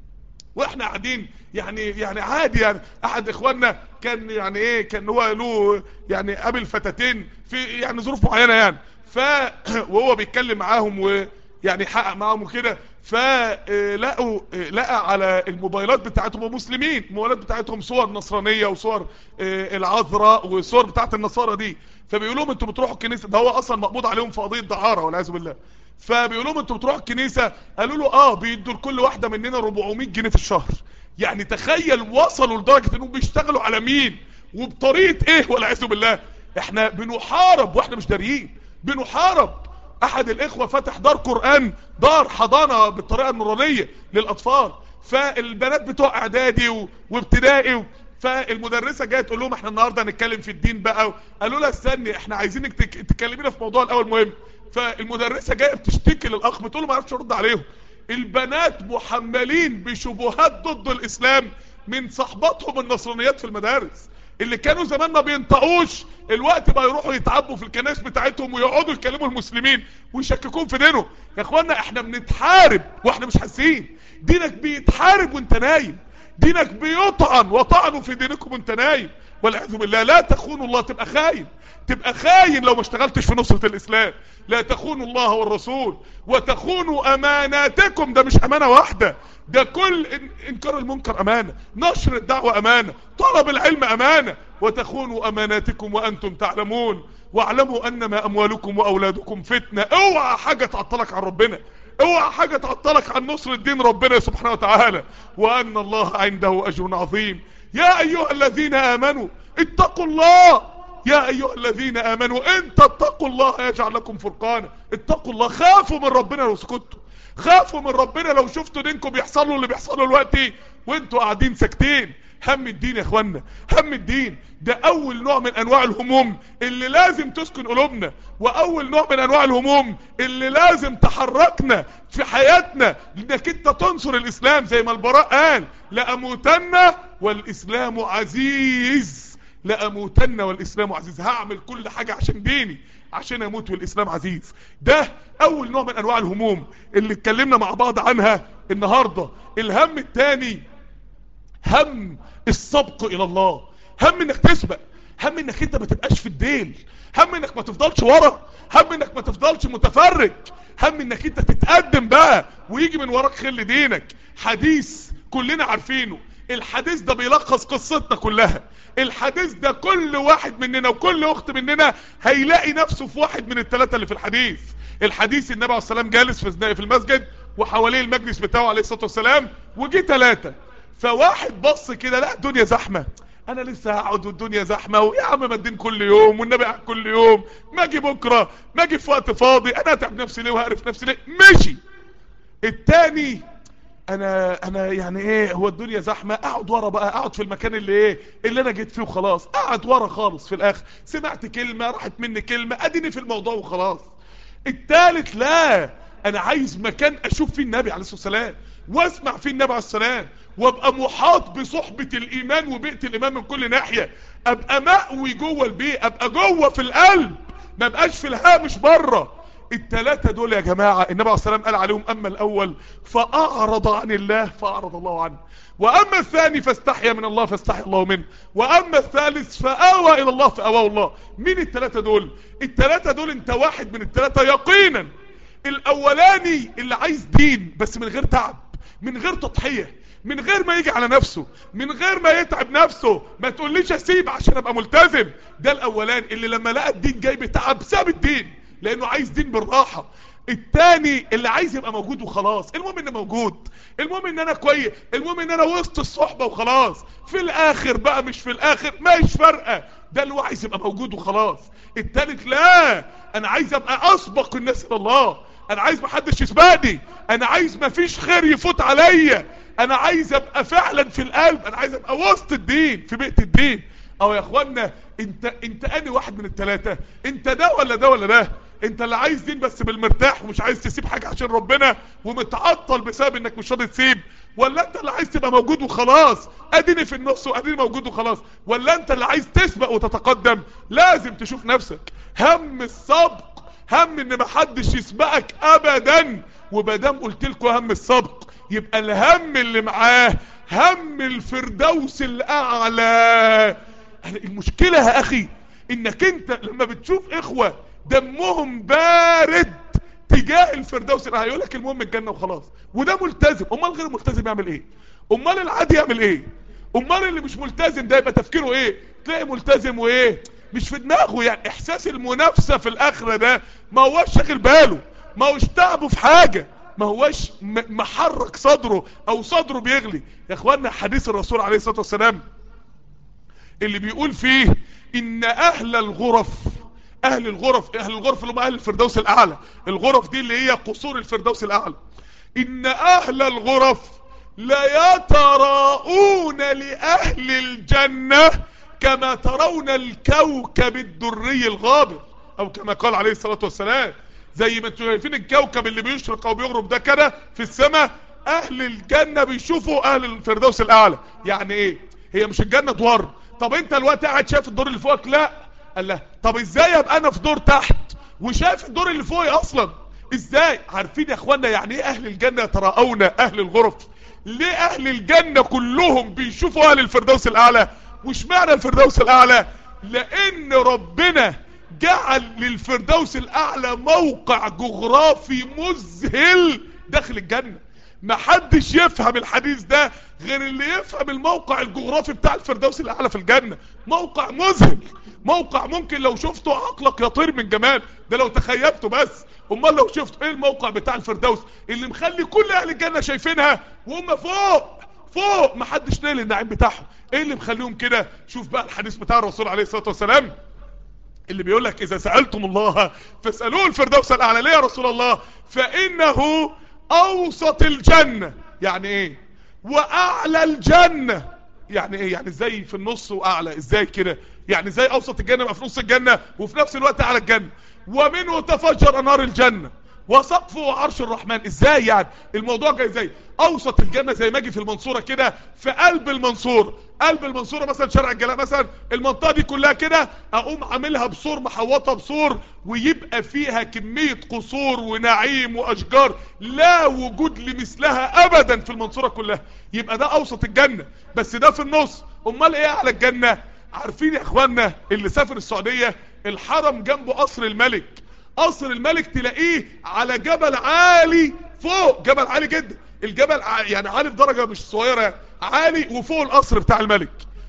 واحنا قاعدين يعني يعني عادي يعني احد اخواننا كان يعني ايه كان هو له يعني قابل فتاتين في يعني ظروف معينه يعني ف وهو بيتكلم معاهم ويعني حقق معاهم وكده فلقوا لقى على الموبايلات بتاعتهم مسلمين الموبايلات بتاعتهم صور نصرانيه وصور العذراء وصور بتاعت النصارى دي فبيقول لهم انتوا بتروحوا الكنيسه ده هو اصلا مقبوض عليهم في قضيه دعاره والعياذ بالله فبيقول لهم انتوا بتروحوا الكنيسه قالوا له اه بيدوا لكل واحده مننا 400 جنيه في الشهر يعني تخيل وصلوا لدرجه انهم بيشتغلوا على مين وبطريقه ايه والعياذ بالله احنا بنحارب واحنا مش داريين بنحارب احد الاخوه فتح دار قران دار حضانه بالطريقه النورانيه للاطفال فالبنات بتوع اعدادي وابتدائي و... فالمدرسة جاية تقول لهم احنا النهاردة هنتكلم في الدين بقى قالوا لها استني احنا عايزينك تك... تكلمينا في موضوع الاول مهم فالمدرسة جاية بتشتكي للاخ بتقول له ما عرفش ارد عليهم البنات محملين بشبهات ضد الاسلام من صحباتهم النصرانيات في المدارس اللي كانوا زمان ما بينطقوش الوقت بقى يروحوا يتعبوا في الكنائس بتاعتهم ويقعدوا يكلموا المسلمين ويشككون في دينهم يا اخوانا احنا بنتحارب واحنا مش حاسين دينك بيتحارب وانت نايم دينك بيطعن وطعنوا في دينكم وانت نايم والعياذ بالله لا تخونوا الله تبقى خاين تبقى خاين لو ما اشتغلتش في نصرة الاسلام لا تخونوا الله والرسول وتخونوا اماناتكم ده مش امانة واحدة ده كل انكار المنكر امانة نشر الدعوة امانة طلب العلم امانة وتخونوا اماناتكم وانتم تعلمون واعلموا انما اموالكم واولادكم فتنة اوعى حاجة تعطلك عن ربنا اوعى حاجة تعطلك عن نصر الدين ربنا سبحانه وتعالى وان الله عنده اجر عظيم يا ايها الذين امنوا اتقوا الله يا ايها الذين امنوا ان تتقوا الله يجعل لكم فرقانا اتقوا الله خافوا من ربنا لو سكتوا خافوا من ربنا لو شفتوا دينكم بيحصل له اللي بيحصل له دلوقتي وانتوا قاعدين ساكتين هم الدين يا اخوانا هم الدين ده اول نوع من انواع الهموم اللي لازم تسكن قلوبنا واول نوع من انواع الهموم اللي لازم تحركنا في حياتنا انك انت تنصر الاسلام زي ما البراء قال لاموتن والاسلام عزيز لاموتن والاسلام عزيز هعمل كل حاجة عشان ديني عشان اموت والاسلام عزيز ده اول نوع من انواع الهموم اللي اتكلمنا مع بعض عنها النهاردة الهم التاني هم السبق الى الله هم انك تسبق هم انك انت ما تبقاش في الديل هم انك ما تفضلش ورا هم انك ما تفضلش متفرج هم انك انت تتقدم بقى ويجي من وراك خل دينك حديث كلنا عارفينه الحديث ده بيلخص قصتنا كلها الحديث ده كل واحد مننا وكل اخت مننا هيلاقي نفسه في واحد من الثلاثة اللي في الحديث الحديث النبي عليه السلام جالس في المسجد وحواليه المجلس بتاعه عليه الصلاة والسلام وجي ثلاثة فواحد بص كده لا الدنيا زحمة انا لسه هقعد والدنيا زحمة ويا عم ما الدين كل يوم والنبي قاعد كل يوم ما اجي بكرة ما اجي في وقت فاضي انا اتعب نفسي ليه وهقرف نفسي ليه مشي التاني انا انا يعني ايه هو الدنيا زحمه اقعد ورا بقى اقعد في المكان اللي ايه اللي انا جيت فيه وخلاص اقعد ورا خالص في الاخر سمعت كلمه راحت مني كلمه اديني في الموضوع وخلاص التالت لا انا عايز مكان اشوف فيه النبي عليه الصلاه والسلام واسمع فيه النبي عليه السلام وابقى محاط بصحبه الايمان وبيئه الايمان من كل ناحيه ابقى مأوي جوه البيئه ابقى جوه في القلب ما بقاش في الهامش بره التلاتة دول يا جماعة النبي عليه السلام قال عليهم اما الاول فاعرض عن الله فاعرض الله عنه واما الثاني فاستحيا من الله فاستحيا الله منه واما الثالث فاوى الى الله فاواه الله مين التلاتة دول التلاتة دول انت واحد من التلاتة يقينا الاولاني اللي عايز دين بس من غير تعب من غير تضحية من غير ما يجي على نفسه من غير ما يتعب نفسه ما تقوليش اسيب عشان ابقى ملتزم ده الاولاني اللي لما لقى الدين جاي بتعب ساب الدين لانه عايز دين بالراحة التاني اللي عايز يبقى موجود وخلاص المهم انه موجود المهم ان انا كويس المهم ان انا وسط الصحبة وخلاص في الاخر بقى مش في الاخر مش فارقة ده اللي هو عايز يبقى موجود وخلاص التالت لا انا عايز ابقى اسبق الناس الى الله انا عايز محدش يسبقني انا عايز مفيش خير يفوت عليا انا عايز ابقى فعلا في القلب انا عايز ابقى وسط الدين في بيئة الدين او يا اخوانا انت انت اني واحد من التلاتة انت ده ولا ده ولا ده انت اللي عايز دين بس بالمرتاح ومش عايز تسيب حاجة عشان ربنا ومتعطل بسبب انك مش راضي تسيب ولا انت اللي عايز تبقى موجود وخلاص اديني في النص واديني موجود وخلاص ولا انت اللي عايز تسبق وتتقدم لازم تشوف نفسك هم السبق هم ان محدش يسبقك ابدا وبدام قلت لكم هم السبق يبقى الهم اللي معاه هم الفردوس الاعلى المشكلة يا اخي انك انت لما بتشوف اخوة دمهم بارد تجاه الفردوس الاعلى يقول لك المهم الجنة وخلاص وده ملتزم امال غير ملتزم يعمل ايه امال العادي يعمل ايه امال اللي مش ملتزم ده يبقى تفكيره ايه تلاقي ملتزم وايه مش في دماغه يعني احساس المنافسة في الاخرة ده ما هوش شاغل باله ما هوش تعبه في حاجة ما هوش محرك صدره او صدره بيغلي يا اخوانا حديث الرسول عليه الصلاة والسلام اللي بيقول فيه ان اهل الغرف اهل الغرف اهل الغرف اللي هم اهل الفردوس الاعلى الغرف دي اللي هي قصور الفردوس الاعلى ان اهل الغرف لا يتراءون لاهل الجنة كما ترون الكوكب الدري الغابر او كما قال عليه الصلاة والسلام زي ما انتوا شايفين الكوكب اللي بيشرق او بيغرب ده كده في السماء اهل الجنة بيشوفوا اهل الفردوس الاعلى يعني ايه هي مش الجنة دوار طب انت الوقت قاعد شايف الدور اللي فوقك لا قال له طب ازاي ابقى انا في دور تحت وشايف الدور اللي فوقي اصلا ازاي عارفين يا اخوانا يعني ايه اهل الجنة يتراءون اهل الغرف ليه اهل الجنة كلهم بيشوفوا اهل الفردوس الاعلى وش معنى الفردوس الاعلى لان ربنا جعل للفردوس الاعلى موقع جغرافي مذهل داخل الجنة محدش يفهم الحديث ده غير اللي يفهم الموقع الجغرافي بتاع الفردوس الاعلى في الجنة موقع مذهل موقع ممكن لو شفته عقلك يطير من جمال ده لو تخيبته بس امال لو شفت ايه الموقع بتاع الفردوس اللي مخلي كل اهل الجنة شايفينها وهم فوق فوق محدش نايل النعيم بتاعهم ايه اللي مخليهم كده شوف بقى الحديث بتاع الرسول عليه الصلاة والسلام اللي بيقول لك اذا سألتم الله فاسألوه الفردوس الاعلى ليه يا رسول الله فانه اوسط الجنة يعني ايه واعلى الجنة يعني ايه يعني ازاي في النص واعلى ازاي كده يعني ازاي اوسط الجنة يبقى في نص الجنة وفي نفس الوقت اعلى الجنة ومنه تفجر انهار الجنة وسقفه عرش الرحمن ازاي يعني الموضوع جاي ازاي اوسط الجنة زي ما اجي في المنصورة كده في قلب المنصورة قلب المنصورة مثلا شارع الجلاء مثلا المنطقة دي كلها كده اقوم عاملها بسور محوطة بسور ويبقى فيها كمية قصور ونعيم واشجار لا وجود لمثلها ابدا في المنصورة كلها يبقى ده اوسط الجنة بس ده في النص امال ايه على الجنة عارفين يا اخوانا اللي سافر السعودية الحرم جنبه قصر الملك قصر الملك تلاقيه على جبل عالي فوق جبل عالي جدا الجبل يعني عالي بدرجة مش صغيرة عالي وفوق القصر بتاع الملك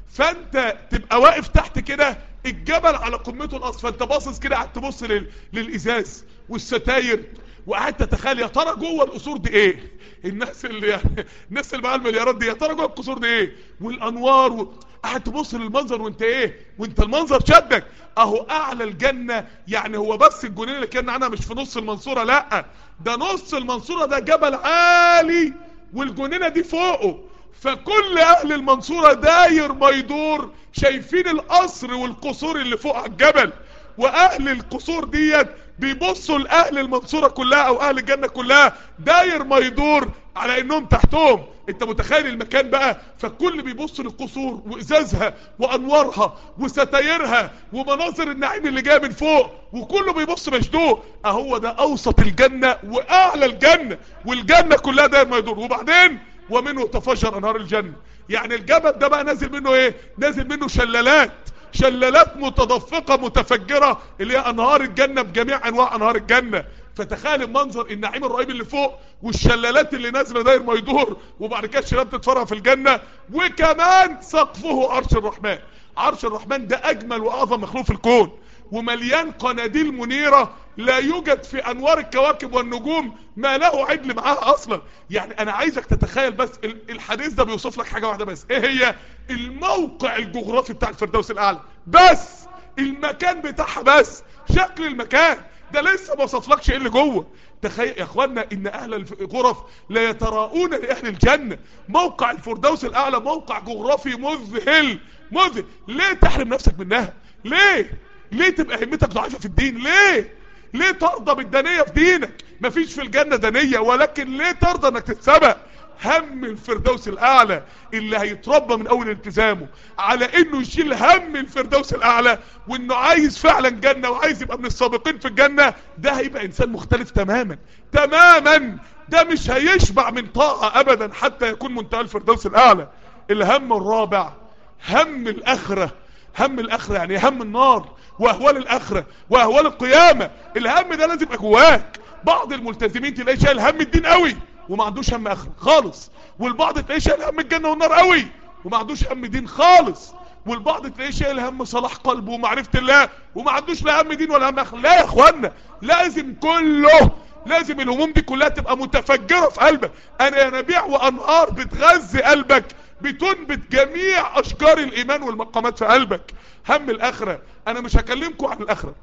فانت تبقى واقف تحت كده الجبل على قمته القصر فانت باصص كده قاعد تبص لل... للازاز والستاير وقعدت تتخيل يا ترى جوه القصور دي ايه الناس اللي يعني الناس اللي معاها المليارات دي يا ترى جوه القصور دي ايه والانوار و... قاعد تبص للمنظر وانت ايه وانت المنظر شدك اهو اعلى الجنة يعني هو بس الجنين اللي كان عنها مش في نص المنصورة لا ده نص المنصورة ده جبل عالي والجنينة دي فوقه فكل اهل المنصورة داير ما يدور شايفين القصر والقصور اللي فوق على الجبل واهل القصور ديت بيبصوا لاهل المنصورة كلها او اهل الجنة كلها داير ما يدور على انهم تحتهم انت متخيل المكان بقى فالكل بيبص للقصور وازازها وانوارها وستايرها ومناظر النعيم اللي جايه من فوق وكله بيبص مشدوق اهو ده اوسط الجنة واعلى الجنة والجنة كلها داير ما يدور وبعدين ومنه تفجر انهار الجنة يعني الجبل ده بقى نازل منه ايه نازل منه شلالات شلالات متدفقة متفجرة اللي هي انهار الجنة بجميع انواع انهار الجنة فتخيل المنظر النعيم الرهيب اللي فوق والشلالات اللي نازله داير ما يدور وبعد كده الشلالات تتفرع في الجنة وكمان سقفه عرش الرحمن عرش الرحمن ده اجمل واعظم مخلوق في الكون ومليان قناديل منيرة لا يوجد في انوار الكواكب والنجوم ما له عدل معاها اصلا يعني انا عايزك تتخيل بس الحديث ده بيوصف لك حاجة واحدة بس ايه هي الموقع الجغرافي بتاع الفردوس الاعلى بس المكان بتاعها بس شكل المكان ده لسه ما وصفلكش ايه اللي جوه تخيل يا اخوانا ان اهل الغرف لا يتراءون لاهل الجنة موقع الفردوس الاعلى موقع جغرافي مذهل مذهل ليه تحرم نفسك منها ليه ليه تبقى همتك ضعيفة في الدين ليه ليه ترضى بالدنية في دينك مفيش في الجنة دنية ولكن ليه ترضى انك تتسبق هم الفردوس الاعلى اللي هيتربى من اول التزامه على انه يشيل هم الفردوس الاعلى وانه عايز فعلا جنة وعايز يبقى من السابقين في الجنة ده هيبقى انسان مختلف تماما تماما ده مش هيشبع من طاعة ابدا حتى يكون منتهى الفردوس الاعلى الهم الرابع هم الاخرة هم الاخرة يعني هم النار واهوال الاخرة واهوال القيامة الهم ده لازم يبقى جواك بعض الملتزمين تلاقيه شايل هم الدين قوي وما عندوش هم اخرة خالص والبعض تلاقيه شايل هم الجنة والنار قوي وما عندوش هم دين خالص والبعض تلاقيه شايل هم صلاح قلبه ومعرفة الله وما عندوش لا هم دين ولا هم اخرة لا يا اخوانا لازم كله لازم الهموم دي كلها تبقى متفجرة في قلبك انا ينابيع وانهار بتغذي قلبك بتنبت جميع اشجار الايمان والمقامات في قلبك هم الاخرة انا مش هكلمكم عن الاخرة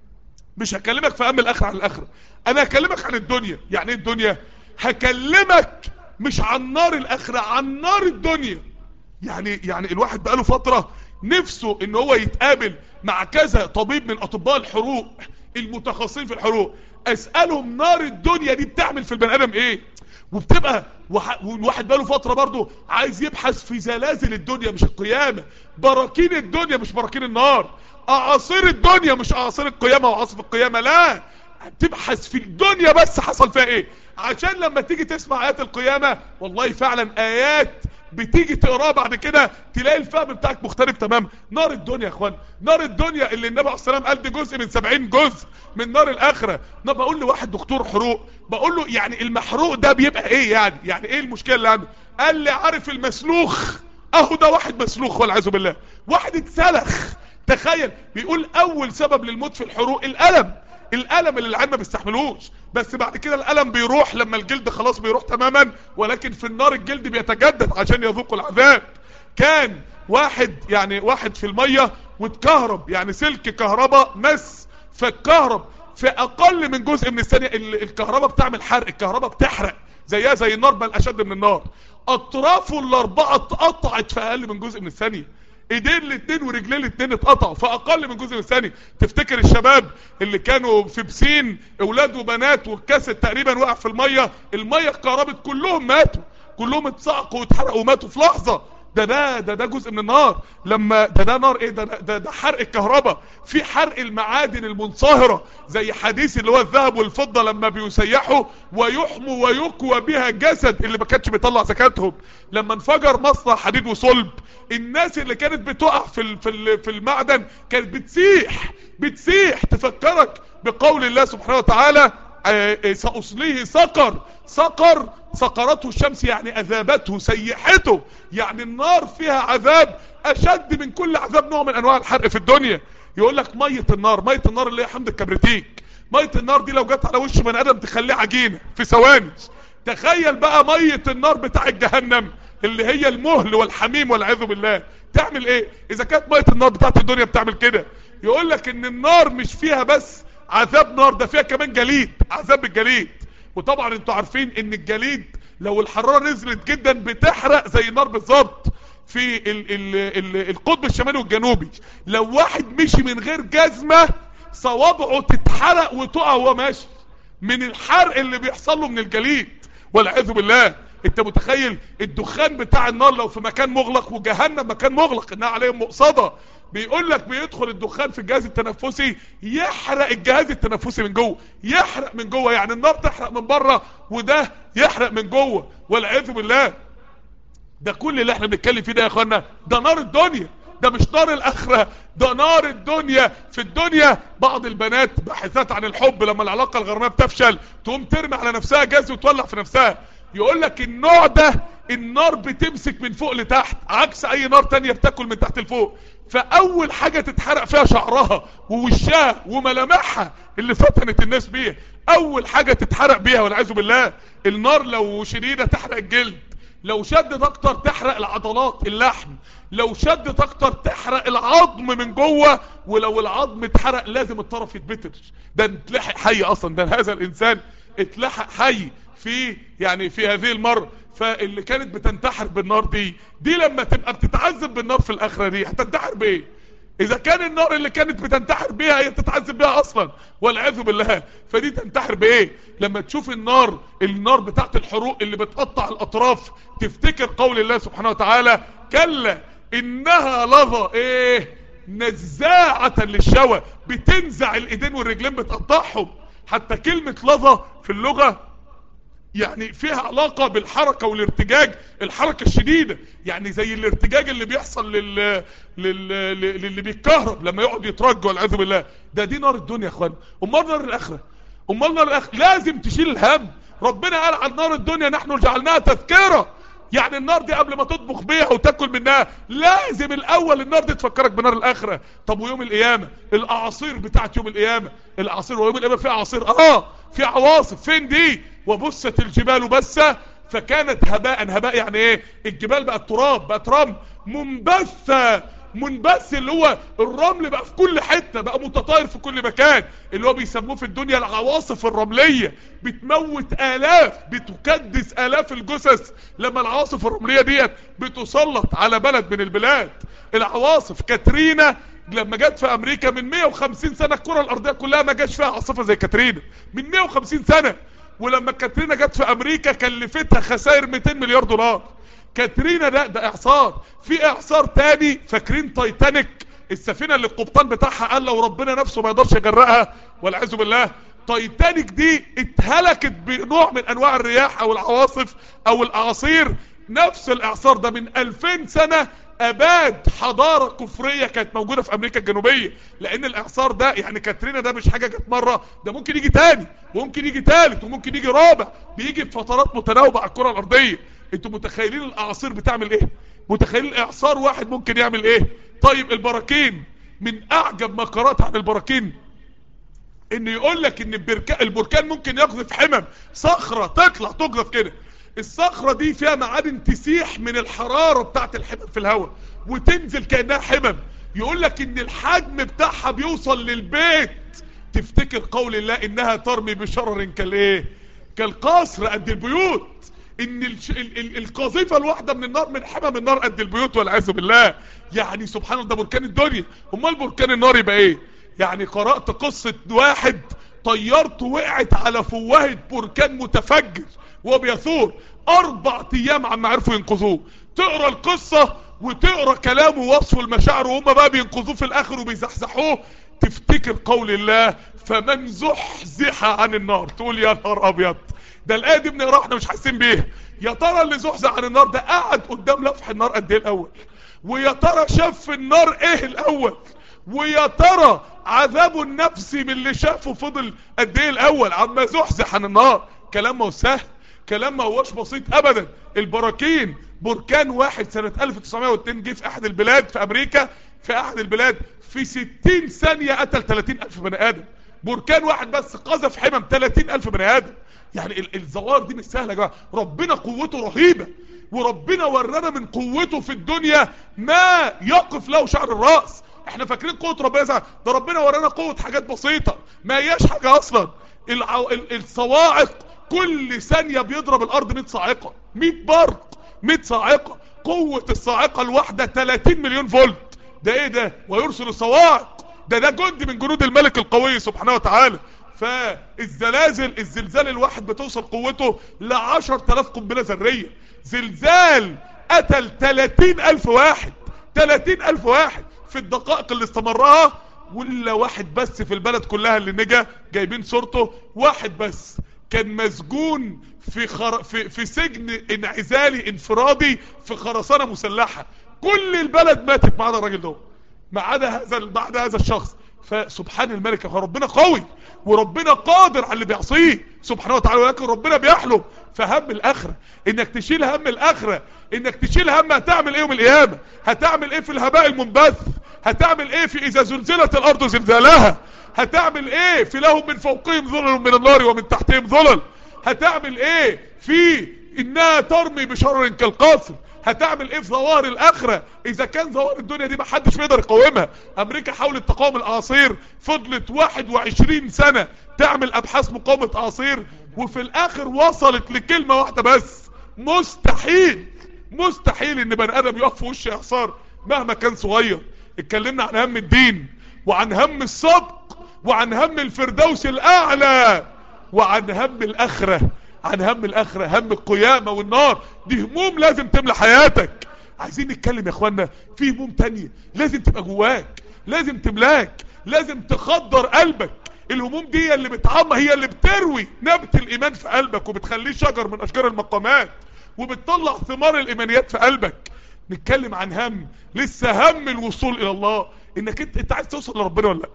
مش هكلمك في هم الاخرة عن الاخرة انا هكلمك عن الدنيا يعني ايه الدنيا هكلمك مش عن نار الاخرة عن نار الدنيا يعني يعني الواحد بقاله فترة نفسه ان هو يتقابل مع كذا طبيب من اطباء الحروق المتخصصين في الحروق اسألهم نار الدنيا دي بتعمل في البني ادم ايه وبتبقى والواحد بقاله فترة برضه عايز يبحث في زلازل الدنيا مش القيامة براكين الدنيا مش براكين النار اعاصير الدنيا مش اعاصير القيامة وعاصف القيامة لا تبحث في الدنيا بس حصل فيها ايه عشان لما تيجي تسمع ايات القيامة والله فعلا ايات بتيجي تقراها بعد كده تلاقي الفهم بتاعك مختلف تماما نار الدنيا يا اخوان نار الدنيا اللي النبي عليه السلام قال دي جزء من 70 جزء من نار الاخره انا بقول لواحد دكتور حروق بقول له يعني المحروق ده بيبقى ايه يعني يعني ايه المشكله اللي عنده قال لي عارف المسلوخ اهو ده واحد مسلوخ والعياذ بالله واحد اتسلخ تخيل بيقول اول سبب للموت في الحروق الالم الالم اللي العين ما بيستحملوش بس بعد كده الالم بيروح لما الجلد خلاص بيروح تماما ولكن في النار الجلد بيتجدد عشان يذوقوا العذاب كان واحد يعني واحد في المية واتكهرب يعني سلك كهرباء مس فالكهرب في اقل من جزء من الثانية الكهرباء بتعمل حرق الكهرباء بتحرق زيها زي النار بل اشد من النار اطرافه الاربعه اتقطعت في اقل من جزء من الثانيه ايدين الاثنين ورجلين الاثنين اتقطعوا في اقل من جزء من الثانيه تفتكر الشباب اللي كانوا في بسين اولاد وبنات والكاسه تقريبا وقع في الميه الميه اتكهربت كلهم ماتوا كلهم اتصعقوا واتحرقوا وماتوا في لحظه ده ده ده ده جزء من النار لما ده ده نار ايه ده ده, ده حرق الكهرباء في حرق المعادن المنصهرة زي حديث اللي هو الذهب والفضة لما بيسيحوا ويحموا ويكوى بها جسد اللي ما كانش بيطلع زكاتهم لما انفجر مصنع حديد وصلب الناس اللي كانت بتقع في في في المعدن كانت بتسيح بتسيح تفكرك بقول الله سبحانه وتعالى سأصليه سقر سقر سقرته الشمس يعني اذابته سيحته يعني النار فيها عذاب اشد من كل عذاب نوع من انواع الحرق في الدنيا يقول لك ميه النار ميه النار اللي هي حمض الكبريتيك ميه النار دي لو جت على وش بني ادم تخليه عجينه في ثواني تخيل بقى ميه النار بتاع جهنم اللي هي المهل والحميم والعياذ بالله تعمل ايه اذا كانت ميه النار بتاعت الدنيا بتعمل كده يقول لك ان النار مش فيها بس عذاب نار ده فيها كمان جليد عذاب الجليد وطبعا انتوا عارفين ان الجليد لو الحرارة نزلت جدا بتحرق زي النار بالظبط في ال ال ال القطب الشمالي والجنوبي لو واحد مشي من غير جزمة صوابعه تتحرق وتقع وهو ماشي من الحرق اللي بيحصل له من الجليد والعياذ بالله انت متخيل الدخان بتاع النار لو في مكان مغلق وجهنم مكان مغلق انها عليهم مقصده بيقول لك بيدخل الدخان في الجهاز التنفسي يحرق الجهاز التنفسي من جوه يحرق من جوه يعني النار تحرق من بره وده يحرق من جوه والعياذ بالله ده كل اللي احنا بنتكلم فيه ده يا اخوانا ده نار الدنيا ده مش نار الاخره ده نار الدنيا في الدنيا بعض البنات باحثات عن الحب لما العلاقه الغراميه بتفشل تقوم ترمي على نفسها جاز وتولع في نفسها يقول لك النوع ده النار بتمسك من فوق لتحت عكس اي نار تانية بتاكل من تحت لفوق فاول حاجة تتحرق فيها شعرها ووشها وملامحها اللي فتنت الناس بيها اول حاجة تتحرق بيها والعياذ بالله النار لو شديدة تحرق الجلد لو شدت اكتر تحرق العضلات اللحم لو شدت اكتر تحرق العظم من جوه ولو العظم اتحرق لازم الطرف يتبتر ده اتلحق حي اصلا ده هذا الانسان اتلحق حي في يعني في هذه المرة فاللي كانت بتنتحر بالنار دي دي لما تبقى بتتعذب بالنار في الاخرة دي هتنتحر بايه اذا كان النار اللي كانت بتنتحر بيها هي تتعذب بيها اصلا والعياذ بالله فدي تنتحر بايه لما تشوف النار النار بتاعت الحروق اللي بتقطع الاطراف تفتكر قول الله سبحانه وتعالى كلا انها لظى ايه نزاعة للشوى بتنزع الايدين والرجلين بتقطعهم حتى كلمة لظى في اللغة يعني فيها علاقة بالحركة والارتجاج الحركة الشديدة يعني زي الارتجاج اللي بيحصل لل... لل... للي بيتكهرب لما يقعد يترج والعياذ بالله ده دي نار الدنيا يا اخوان امال نار الاخرة امال نار الاخرة لازم تشيل الهم ربنا قال عن نار الدنيا نحن جعلناها تذكرة يعني النار دي قبل ما تطبخ بيها وتاكل منها لازم الاول النار دي تفكرك بنار الاخرة طب ويوم القيامة الاعاصير بتاعت يوم القيامة الاعاصير ويوم القيامة في اعاصير اه في عواصف فين دي وبست الجبال بسة فكانت هباء هباء يعني ايه الجبال بقت تراب بقت رمل منبثة منبث اللي هو الرمل بقى في كل حتة بقى متطاير في كل مكان اللي هو بيسموه في الدنيا العواصف الرملية بتموت الاف بتكدس الاف الجثث لما العواصف الرملية ديت بتسلط على بلد من البلاد العواصف كاترينا لما جت في امريكا من 150 سنة الكرة الارضية كلها ما جاش فيها عاصفة زي كاترينا من 150 سنة ولما كاترينا جت في امريكا كلفتها خسائر 200 مليار دولار كاترينا ده ده اعصار في اعصار تاني فاكرين تايتانيك السفينة اللي القبطان بتاعها قال لو ربنا نفسه ما يقدرش يغرقها والعياذ بالله تايتانيك دي اتهلكت بنوع من انواع الرياح او العواصف او الاعاصير نفس الاعصار ده من 2000 سنة اباد حضارة كفرية كانت موجودة في امريكا الجنوبية لان الاعصار ده يعني كاترينا ده مش حاجة جت مرة ده ممكن يجي تاني وممكن يجي تالت وممكن يجي رابع بيجي في فترات متناوبة على الكرة الارضية انتوا متخيلين الاعاصير بتعمل ايه متخيلين اعصار واحد ممكن يعمل ايه طيب البراكين من اعجب ما قرأت عن البراكين ان يقول لك ان البركان البركان ممكن يقذف حمم صخرة تطلع تقذف كده الصخرة دي فيها معادن تسيح من الحرارة بتاعت الحمم في الهواء وتنزل كأنها حمم يقول لك ان الحجم بتاعها بيوصل للبيت تفتكر قول الله انها ترمي بشرر كالايه كالقصر قد البيوت ان الش... ال... ال... القذيفه الواحده من النار من حمم النار قد البيوت والعياذ بالله يعني سبحان الله ده بركان الدنيا امال بركان النار يبقى ايه يعني قرات قصه واحد طيارته وقعت على فوهه بركان متفجر وهو بيثور اربع ايام عما عرفوا ينقذوه تقرا القصه وتقرا كلامه ووصفه المشاعر وهم بقى بينقذوه في الاخر وبيزحزحوه تفتكر قول الله فمن زحزح عن النار تقول يا نهار ابيض ده الايه دي بنقراها احنا مش حاسين بيها يا ترى اللي زحزح عن النار ده قعد قدام لفح النار قد ايه الاول ويا ترى شاف في النار ايه الاول ويا ترى عذابه النفسي من اللي شافه فضل قد ايه الاول عما زحزح عن النار كلام ما هو سهل كلام ما هوش بسيط ابدا البراكين بركان واحد سنة 1902 جه في احد البلاد في امريكا في احد البلاد في 60 ثانية قتل 30 الف بني ادم بركان واحد بس قذف حمم 30 الف بني ادم يعني الظواهر دي مش سهله يا جماعه ربنا قوته رهيبه وربنا ورانا من قوته في الدنيا ما يقف له شعر الراس احنا فاكرين قوه ربنا ده ربنا ورانا قوه حاجات بسيطه ما هياش حاجه اصلا العو... الصواعق كل ثانيه بيضرب الارض 100 صاعقه 100 برق 100 صاعقه قوه الصاعقه الواحده 30 مليون فولت ده ايه ده ويرسل الصواعق ده ده جندي من جنود الملك القوي سبحانه وتعالى فالزلازل الزلزال الواحد بتوصل قوته ل 10000 قنبله ذريه زلزال قتل 30000 واحد 30000 واحد في الدقائق اللي استمرها ولا واحد بس في البلد كلها اللي نجا جايبين صورته واحد بس كان مسجون في خر... في في سجن انعزالي انفرادي في خرسانه مسلحه كل البلد ماتت ما عدا الراجل ده ما عدا هذا ما عدا هذا الشخص فسبحان الملك ربنا قوي وربنا قادر على اللي بيعصيه سبحانه وتعالى ولكن ربنا بيحلم فهم الاخره انك تشيل هم الاخره انك تشيل هم هتعمل ايه يوم القيامه هتعمل ايه في الهباء المنبث هتعمل ايه في اذا زلزلت الارض زلزالها هتعمل ايه في لهم من فوقهم ظلل من النار ومن تحتهم ظلل هتعمل ايه في انها ترمي بشر كالقصر هتعمل ايه في ظواهر الاخرة اذا كان ظواهر الدنيا دي ما حدش بيقدر يقاومها امريكا حاولت تقاوم الاعاصير فضلت 21 سنة تعمل ابحاث مقاومة اعاصير وفي الاخر وصلت لكلمة واحدة بس مستحيل مستحيل ان بني ادم يقف في وش اعصار مهما كان صغير اتكلمنا عن هم الدين وعن هم السبق وعن هم الفردوس الاعلى وعن هم الاخره عن هم الاخرة هم القيامة والنار دي هموم لازم تملى حياتك عايزين نتكلم يا اخوانا في هموم تانية لازم تبقى جواك لازم تملاك لازم تخدر قلبك الهموم دي اللي بتعمى هي اللي بتروي نبت الايمان في قلبك وبتخليه شجر من اشجار المقامات وبتطلع ثمار الايمانيات في قلبك نتكلم عن هم لسه هم الوصول الى الله انك انت, انت عايز توصل لربنا ولا لا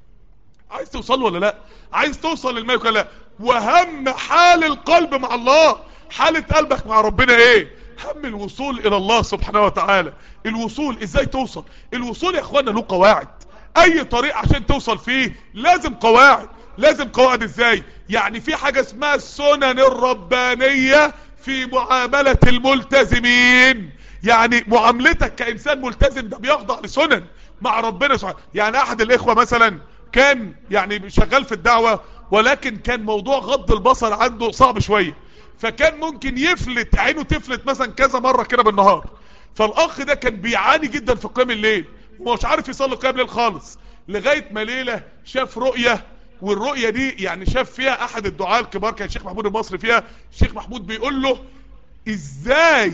عايز توصل ولا لا عايز توصل للملك ولا لا وهم حال القلب مع الله حالة قلبك مع ربنا ايه هم الوصول الى الله سبحانه وتعالى الوصول ازاي توصل الوصول يا اخوانا له قواعد اي طريق عشان توصل فيه لازم قواعد لازم قواعد ازاي يعني في حاجة اسمها السنن الربانية في معاملة الملتزمين يعني معاملتك كإنسان ملتزم ده بيخضع لسنن مع ربنا سبحانه يعني احد الاخوة مثلا كان يعني شغال في الدعوة ولكن كان موضوع غض البصر عنده صعب شوية فكان ممكن يفلت عينه تفلت مثلا كذا مرة كده بالنهار فالاخ ده كان بيعاني جدا في قيام الليل ومش عارف يصلي قيام الليل خالص لغاية ما ليلة شاف رؤية والرؤية دي يعني شاف فيها احد الدعاء الكبار كان الشيخ محمود المصري فيها الشيخ محمود بيقول له ازاي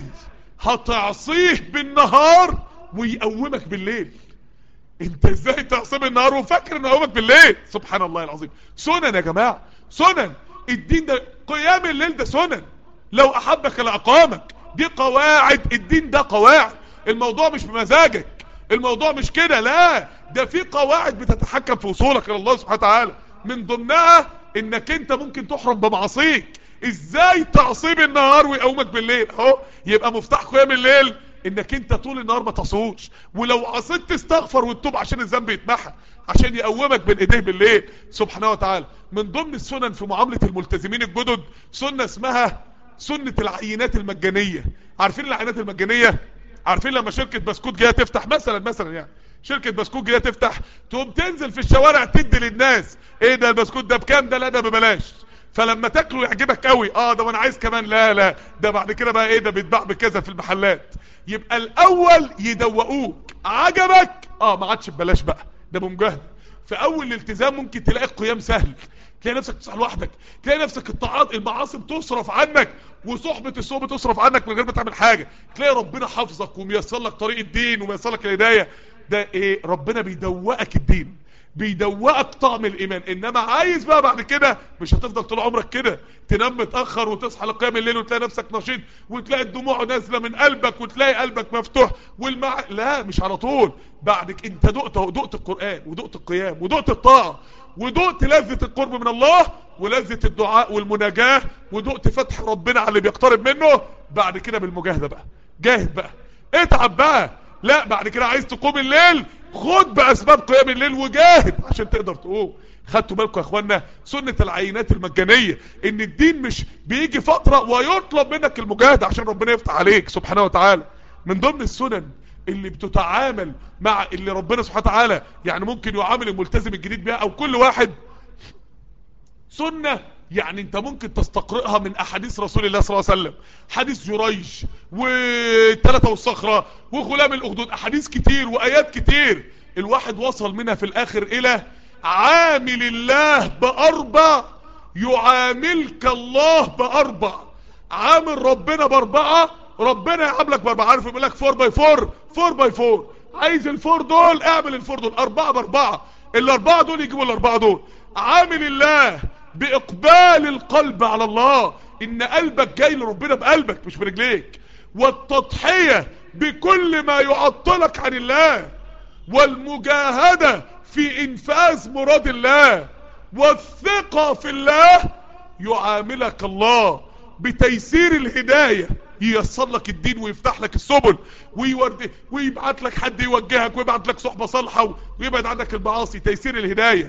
هتعصيه بالنهار ويقومك بالليل انت ازاي تعصب النهار وفاكر ان يقومك بالليل سبحان الله العظيم سنن يا جماعة سنن الدين ده قيام الليل ده سنن لو احبك لاقامك دي قواعد الدين ده قواعد الموضوع مش بمزاجك الموضوع مش كده لا ده في قواعد بتتحكم في وصولك الى الله سبحانه وتعالى من ضمنها انك انت ممكن تحرم بمعاصيك ازاي تعصيب النهار ويقومك بالليل اهو يبقى مفتاح قيام الليل انك انت طول النهار ما تصوش ولو عصيت تستغفر وتتوب عشان الذنب يتمحى عشان يقومك بين ايديه بالليل سبحانه وتعالى من ضمن السنن في معاملة الملتزمين الجدد سنة اسمها سنة العينات المجانية عارفين العينات المجانية عارفين لما شركة بسكوت جايه تفتح مثلا مثلا يعني شركة بسكوت جايه تفتح تقوم تنزل في الشوارع تدي للناس ايه ده البسكوت ده بكام ده لا ده ببلاش فلما تاكله يعجبك قوي اه ده انا عايز كمان لا لا ده بعد كده بقى ايه ده بيتباع بكذا في المحلات يبقى الاول يدوقوك عجبك اه ما عادش ببلاش بقى ده بمجاهده في اول الالتزام ممكن تلاقي القيام سهل تلاقي نفسك تصحى لوحدك تلاقي نفسك الطاعات المعاصي بتصرف عنك وصحبة السوء بتصرف عنك من غير ما تعمل حاجة تلاقي ربنا حافظك وميسر لك طريق الدين وميسر لك الهداية ده ايه ربنا بيدوقك الدين بيدوقك طعم الايمان انما عايز بقى بعد كده مش هتفضل طول عمرك كده تنام متاخر وتصحى لقيام الليل وتلاقي نفسك نشيط وتلاقي الدموع نازله من قلبك وتلاقي قلبك مفتوح والمع لا مش على طول بعدك انت دقت دقت القران ودقت القيام ودقت الطاعه ودقت لذة القرب من الله ولذة الدعاء والمناجاة ودقت فتح ربنا على اللي بيقترب منه بعد كده بالمجاهدة بقى جاهد بقى اتعب بقى لا بعد كده عايز تقوم الليل خد بأسباب قيام الليل وجاهد عشان تقدر تقوم خدتوا بالكم يا اخوانا سنة العينات المجانية ان الدين مش بيجي فترة ويطلب منك المجاهدة عشان ربنا يفتح عليك سبحانه وتعالى من ضمن السنن اللي بتتعامل مع اللي ربنا سبحانه وتعالى يعني ممكن يعامل الملتزم الجديد بها او كل واحد سنة يعني انت ممكن تستقرئها من احاديث رسول الله صلى الله عليه وسلم حديث جريج والثلاثة والصخرة وغلام الاخدود احاديث كتير وايات كتير الواحد وصل منها في الاخر الى عامل الله باربع يعاملك الله باربع عامل ربنا باربعة ربنا يعاملك باربعة عارف يقول لك 4 باي 4 4 باي 4 عايز الفور دول اعمل الفور دول اربعة باربعة الاربعة دول يجيبوا الاربعة دول عامل الله باقبال القلب على الله ان قلبك جاي لربنا بقلبك مش برجليك والتضحية بكل ما يعطلك عن الله والمجاهدة في انفاذ مراد الله والثقة في الله يعاملك الله بتيسير الهداية ييسر لك الدين ويفتح لك السبل ويورد ويبعت لك حد يوجهك ويبعت لك صحبة صالحة ويبعد عنك المعاصي تيسير الهداية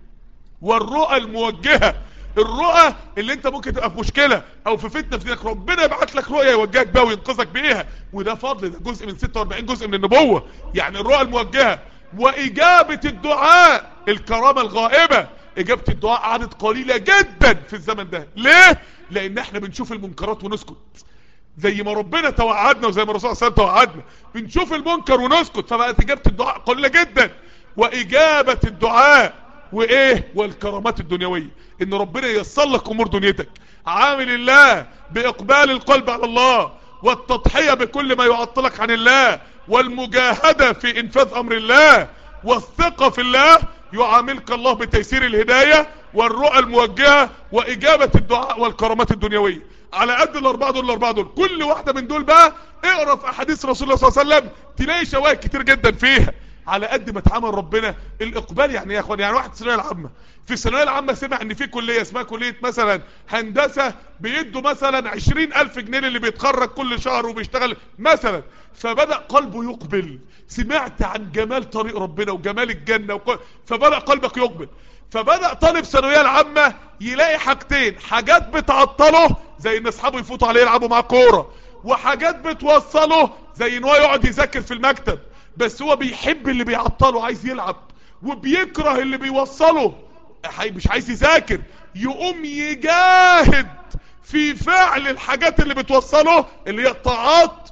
والرؤى الموجهة الرؤى اللي انت ممكن تبقى في مشكلة او في فتنة في دينك ربنا يبعت لك رؤية يوجهك بيها وينقذك بيها وده فضل ده جزء من 46 جزء من النبوة يعني الرؤى الموجهة واجابة الدعاء الكرامة الغائبة اجابة الدعاء عادت قليلة جدا في الزمن ده ليه لان احنا بنشوف المنكرات ونسكت زي ما ربنا توعدنا وزي ما الرسول صلى الله عليه وسلم توعدنا بنشوف المنكر ونسكت فبقت اجابة الدعاء قليلة جدا واجابة الدعاء وايه والكرامات الدنيوية ان ربنا ييسر لك امور دنيتك عامل الله باقبال القلب على الله والتضحية بكل ما يعطلك عن الله والمجاهدة في انفاذ امر الله والثقة في الله يعاملك الله بتيسير الهداية والرؤى الموجهة واجابة الدعاء والكرامات الدنيوية على قد الاربعة دول الاربعة دول كل واحدة من دول بقى اقرا في احاديث رسول الله صلى الله عليه وسلم تلاقي شواهد كتير جدا فيها على قد ما اتعامل ربنا الاقبال يعني ايه يا اخوان يعني واحد في الثانويه العامه في الثانويه العامه سمع ان في كليه اسمها كليه مثلا هندسه بيدوا مثلا 20000 جنيه اللي بيتخرج كل شهر وبيشتغل مثلا فبدا قلبه يقبل سمعت عن جمال طريق ربنا وجمال الجنه وكل فبدا قلبك يقبل فبدا طالب ثانويه العامه يلاقي حاجتين حاجات بتعطله زي ان اصحابه يفوتوا عليه يلعبوا معاه كوره وحاجات بتوصله زي ان هو يقعد يذاكر في المكتب بس هو بيحب اللي بيعطله عايز يلعب وبيكره اللي بيوصله مش عايز يذاكر يقوم يجاهد في فعل الحاجات اللي بتوصله اللي هي الطاعات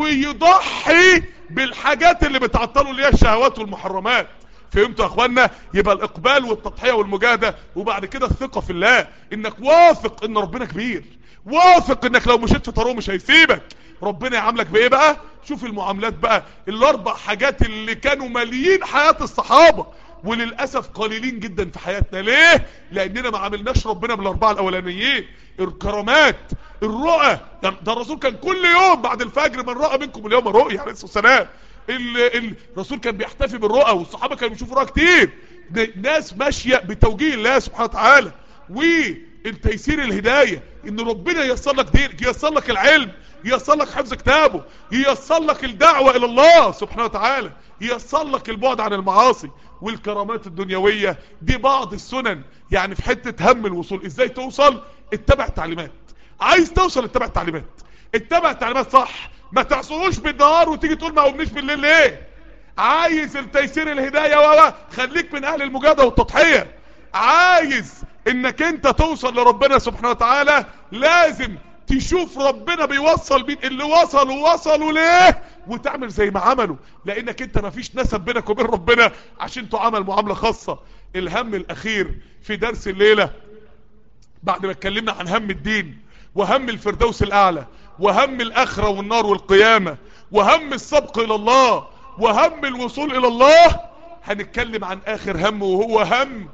ويضحي بالحاجات اللي بتعطله اللي هي الشهوات والمحرمات فهمتوا يا اخوانا يبقى الاقبال والتضحية والمجاهدة وبعد كده الثقة في الله انك واثق ان ربنا كبير واثق انك لو مشيت في طريقه مش هيسيبك ربنا يعاملك بايه بقى شوف المعاملات بقى الاربع حاجات اللي كانوا ماليين حياة الصحابة وللأسف قليلين جدا في حياتنا ليه لاننا ما عاملناش ربنا بالاربعة الاولانيين الكرامات الرؤى ده الرسول كان كل يوم بعد الفجر من رأى منكم اليوم رؤيا عليه الصلاة والسلام الرسول كان بيحتفي بالرؤى والصحابة كانوا بيشوفوا رؤى كتير ناس ماشية بتوجيه الله سبحانه وتعالى والتيسير الهداية ان ربنا ييسر لك دينك ييسر لك العلم ييسر لك حفظ كتابه ييسر لك الدعوة الى الله سبحانه وتعالى ييسر لك البعد عن المعاصي والكرامات الدنيوية دي بعض السنن يعني في حتة هم الوصول ازاي توصل اتبع التعليمات عايز توصل اتبع التعليمات اتبع التعليمات صح ما تعصروش بالنهار وتيجي تقول ما قومنيش بالليل ليه عايز التيسير الهداية ولا خليك من اهل المجاهدة والتضحية عايز انك انت توصل لربنا سبحانه وتعالى لازم تشوف ربنا بيوصل مين اللي وصلوا وصلوا ليه وتعمل زي ما عملوا لانك انت ما فيش نسب بينك وبين ربنا عشان تعامل معاملة خاصة الهم الاخير في درس الليلة بعد ما اتكلمنا عن هم الدين وهم الفردوس الاعلى وهم الاخرة والنار والقيامة وهم السبق الى الله وهم الوصول الى الله هنتكلم عن اخر هم وهو هم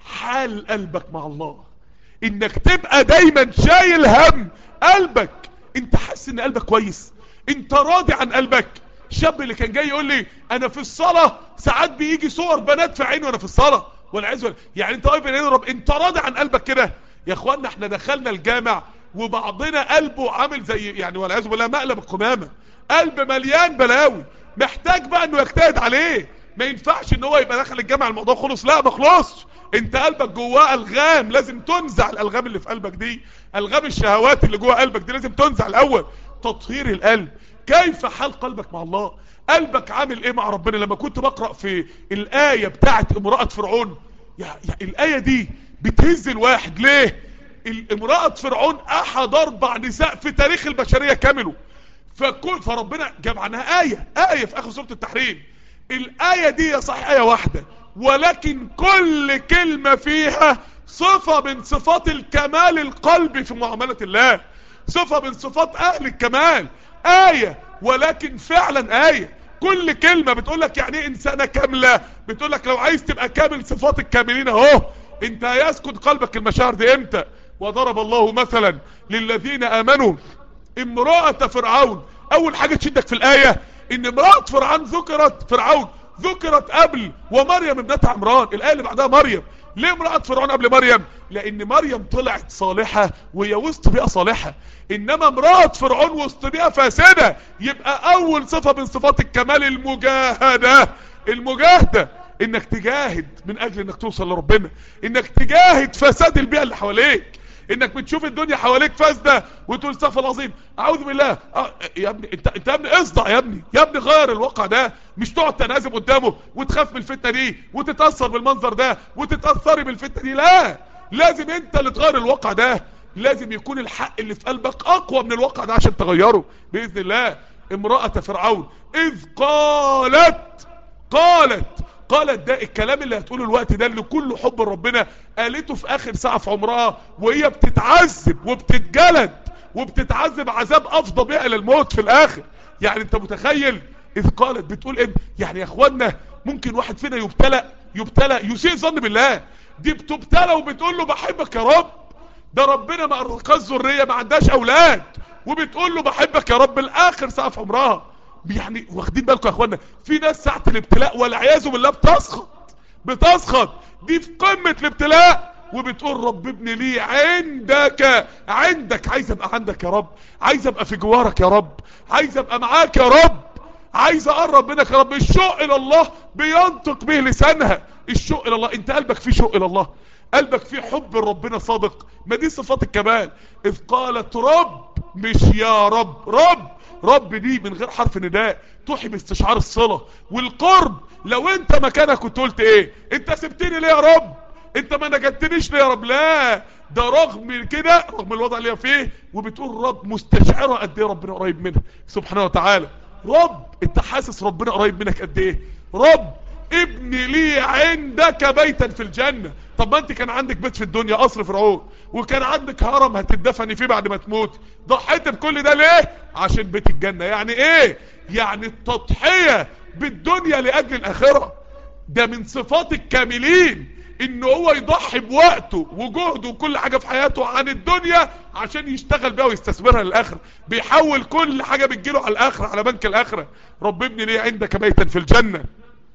حال قلبك مع الله انك تبقى دايما شايل هم قلبك انت حاسس ان قلبك كويس انت راضي عن قلبك الشاب اللي كان جاي يقول لي انا في الصلاة ساعات بيجي صور بنات في عيني وانا في الصلاة والعياذ بالله يعني انت واقف بين رب انت راضي عن قلبك كده يا اخوانا احنا دخلنا الجامع وبعضنا قلبه عامل زي يعني والعياذ بالله مقلب القمامة قلب مليان بلاوي محتاج بقى انه يجتهد عليه ما ينفعش ان هو يبقى داخل الجامع الموضوع خلص لا ما خلصش انت قلبك جواه الغام لازم تنزع الالغام اللي في قلبك دي الغام الشهوات اللي جوه قلبك دي لازم تنزع الاول تطهير القلب كيف حال قلبك مع الله قلبك عامل ايه مع ربنا لما كنت بقرأ في الآية بتاعت امرأة فرعون يا يا الآية دي بتهز الواحد ليه امرأة فرعون احد اربع نساء في تاريخ البشرية كاملوا فكل فربنا جاب عنها آية آية في اخر سورة التحريم الآية دي يا صحيح آية واحدة ولكن كل كلمة فيها صفة من صفات الكمال القلبي في معاملة الله صفة من صفات اهل الكمال آية ولكن فعلا آية كل كلمة بتقولك يعني ايه انسانة كاملة بتقولك لو عايز تبقى كامل صفات الكاملين اهو انت هيسكن قلبك المشاعر دي امتى وضرب الله مثلا للذين امنوا امرأة فرعون اول حاجة تشدك في الاية ان امرأة فرعون ذكرت فرعون ذكرت قبل ومريم ابنة عمران الايه اللي بعدها مريم ليه امرأة فرعون قبل مريم لان مريم طلعت صالحة وهي وسط بيئة صالحة انما امرأة فرعون وسط بيئة فاسدة يبقى اول صفة من صفات الكمال المجاهدة المجاهدة انك تجاهد من اجل انك توصل لربنا انك تجاهد فساد البيئة اللي حواليك انك بتشوف الدنيا حواليك فاسده وتقول استغفر العظيم اعوذ بالله أه يا ابني انت انت يا ابني اصدع يا ابني يا ابني غير الواقع ده مش تقعد تنازم قدامه وتخاف من الفتنه دي وتتاثر بالمنظر ده وتتاثري بالفتنه دي لا لازم انت اللي تغير الواقع ده لازم يكون الحق اللي في قلبك اقوى من الواقع ده عشان تغيره باذن الله امراه فرعون اذ قالت قالت قالت ده الكلام اللي هتقوله الوقت ده اللي كله حب ربنا قالته في اخر ساعة في عمرها وهي بتتعذب وبتتجلد وبتتعذب عذاب افضى بها الى الموت في الاخر يعني انت متخيل اذ قالت بتقول ايه يعني يا اخوانا ممكن واحد فينا يبتلى يبتلى يسيء ظن بالله دي بتبتلى وبتقول له بحبك يا رب ده ربنا ما ارزقهاش ذريه ما عندهاش اولاد وبتقول له بحبك يا رب الاخر ساعه في عمرها يعني واخدين بالكم يا اخوانا في ناس ساعه الابتلاء والعياذ بالله بتسخط بتسخط دي في قمه الابتلاء وبتقول رب ابن لي عندك عندك عايز ابقى عندك يا رب عايز ابقى في جوارك يا رب عايز ابقى معاك يا رب عايز اقرب منك يا رب الشوق الى الله بينطق به لسانها الشوق الى الله انت قلبك فيه شوق الى الله قلبك فيه حب ربنا صادق ما دي صفات الكمال اذ قالت رب مش يا رب رب رب دي من غير حرف نداء توحي باستشعار الصلة والقرب لو انت مكانك كنت قلت ايه انت سبتني ليه يا رب انت ما نجدتنيش ليه يا رب لا ده رغم كده رغم الوضع اللي هي فيه وبتقول رب مستشعرة قد ايه ربنا قريب منها سبحانه وتعالى رب انت حاسس ربنا قريب منك قد ايه رب ابني لي عندك بيتا في الجنة طب ما انت كان عندك بيت في الدنيا قصر فرعون وكان عندك هرم هتدفني فيه بعد ما تموت ضحيت بكل ده ليه عشان بيت الجنة يعني ايه يعني التضحية بالدنيا لأجل الآخرة ده من صفات الكاملين ان هو يضحي بوقته وجهده وكل حاجة في حياته عن الدنيا عشان يشتغل بيها ويستثمرها للآخرة بيحول كل حاجة بتجيله على الآخرة على بنك الآخرة رب ابني ليه عندك بيتا في الجنة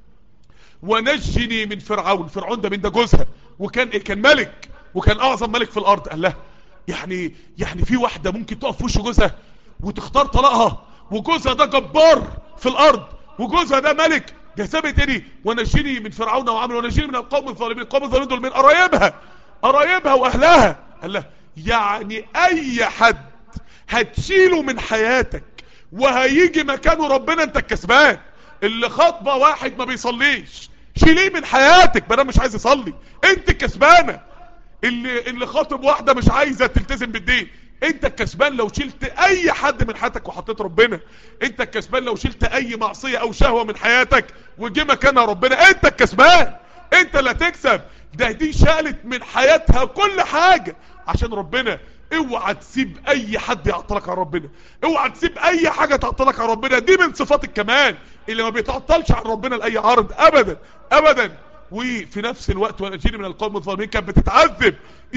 ونجني من فرعون فرعون ده من ده جوزها وكان ايه كان ملك وكان اعظم ملك في الارض قال لها يعني يعني في واحدة ممكن تقف في وش جوزها وتختار طلاقها وجوزها ده جبار في الارض وجوزها ده ملك ده ثابت ايه ونجني من فرعون وعمل ونجني من القوم الظالمين القوم الظالمين دول من قرايبها قرايبها واهلها قال لها يعني اي حد هتشيله من حياتك وهيجي مكانه ربنا انت الكسبان اللي خاطبه واحد ما بيصليش شيليه من حياتك بدل مش عايز يصلي انت الكسبانه اللي اللي خاطب واحده مش عايزه تلتزم بالدين انت الكسبان لو شلت اي حد من حياتك وحطيت ربنا انت الكسبان لو شلت اي معصيه او شهوه من حياتك وجي مكانها ربنا انت الكسبان انت اللي هتكسب ده دي شالت من حياتها كل حاجه عشان ربنا اوعى تسيب اي حد يعطلك عن ربنا اوعى تسيب اي حاجه تعطلك عن ربنا دي من صفات الكمال اللي ما بيتعطلش عن ربنا لاي عرض ابدا ابدا وفي نفس الوقت ونجيني من القوم الظالمين كانت بتتعذب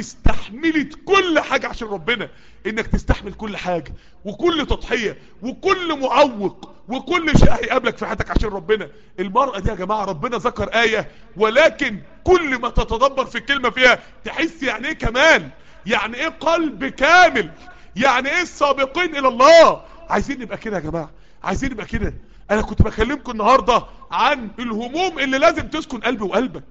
استحملت كل حاجة عشان ربنا انك تستحمل كل حاجة وكل تضحية وكل معوق وكل شيء هيقابلك في حياتك عشان ربنا المرأة دي يا جماعة ربنا ذكر آية ولكن كل ما تتدبر في الكلمة فيها تحس يعني ايه كمال يعني ايه قلب كامل يعني ايه السابقين الى الله عايزين نبقى كده يا جماعة عايزين نبقى كده انا كنت بكلمكم النهاردة عن الهموم اللي لازم تسكن قلبي وقلبك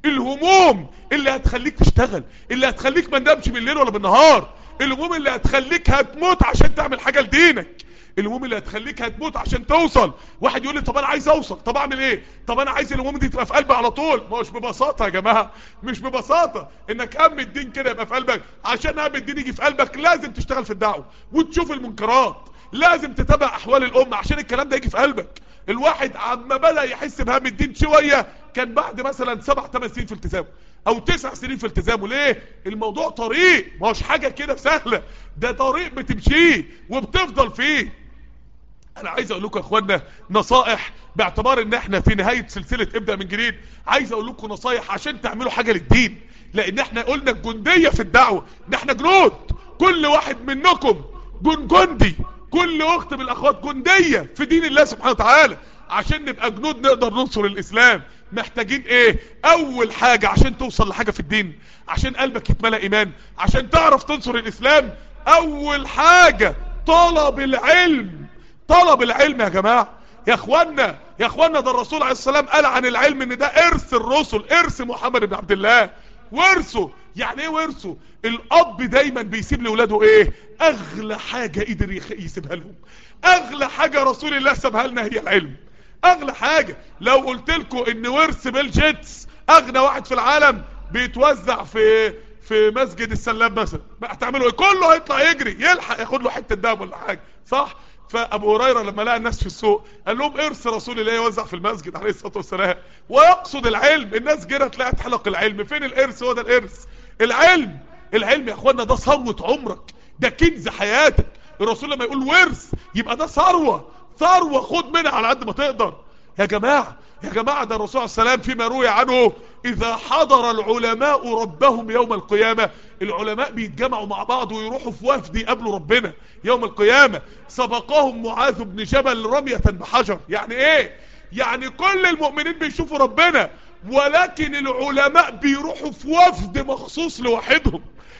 الهموم اللي هتخليك تشتغل اللي هتخليك ما تنامش بالليل ولا بالنهار الهموم اللي هتخليك هتموت عشان تعمل حاجة لدينك الهموم اللي هتخليك هتموت عشان توصل واحد يقول لي طب انا عايز اوصل طب اعمل ايه طب انا عايز الهموم دي تبقى في قلبي على طول ما مش ببساطه يا جماعه مش ببساطه انك هم الدين كده يبقى في قلبك عشان هم الدين يجي في قلبك لازم تشتغل في الدعوه وتشوف المنكرات لازم تتابع احوال الامه عشان الكلام ده يجي في قلبك الواحد عما بدا يحس بهم الدين شويه كان بعد مثلا سبع ثمان سنين في التزامه او تسع سنين في التزامه ليه الموضوع طريق ما هوش حاجه كده سهله ده طريق بتمشيه وبتفضل فيه انا عايز اقول لكم يا اخوانا نصائح باعتبار ان احنا في نهاية سلسلة ابدأ من جديد عايز اقول لكم نصائح عشان تعملوا حاجة للدين لان احنا قلنا الجندية في الدعوة ان احنا جنود كل واحد منكم جن جندي كل اخت من الاخوات جندية في دين الله سبحانه وتعالى عشان نبقى جنود نقدر ننصر الاسلام محتاجين ايه اول حاجة عشان توصل لحاجة في الدين عشان قلبك يتملى ايمان عشان تعرف تنصر الاسلام اول حاجة طلب العلم طلب العلم يا جماعة يا اخوانا يا اخوانا ده الرسول عليه السلام قال عن العلم ان ده ارث الرسل ارث محمد بن عبد الله ورثه يعني ايه ورثه الاب دايما بيسيب لاولاده ايه اغلى حاجة قدر يسيبها لهم اغلى حاجة رسول الله سابها لنا هي العلم اغلى حاجة لو قلت لكم ان ورث بيل جيتس اغنى واحد في العالم بيتوزع في في مسجد السلام مثلا هتعملوا ايه كله هيطلع يجري يلحق ياخد له حته دهب ولا حاجه صح فابو هريره لما لقى الناس في السوق قال لهم ارث رسول الله يوزع في المسجد عليه الصلاه والسلام ويقصد العلم الناس جرت لقت حلق العلم فين الارث هو ده الارث العلم العلم يا اخوانا ده ثروه عمرك ده كنز حياتك الرسول لما يقول ورث يبقى ده ثروه ثروه خد منها على قد ما تقدر يا جماعه يا جماعة ده الرسول عليه السلام فيما روي عنه إذا حضر العلماء ربهم يوم القيامة العلماء بيتجمعوا مع بعض ويروحوا في وفد يقابلوا ربنا يوم القيامة سبقهم معاذ بن جبل رمية بحجر يعني ايه يعني كل المؤمنين بيشوفوا ربنا ولكن العلماء بيروحوا في وفد مخصوص لوحدهم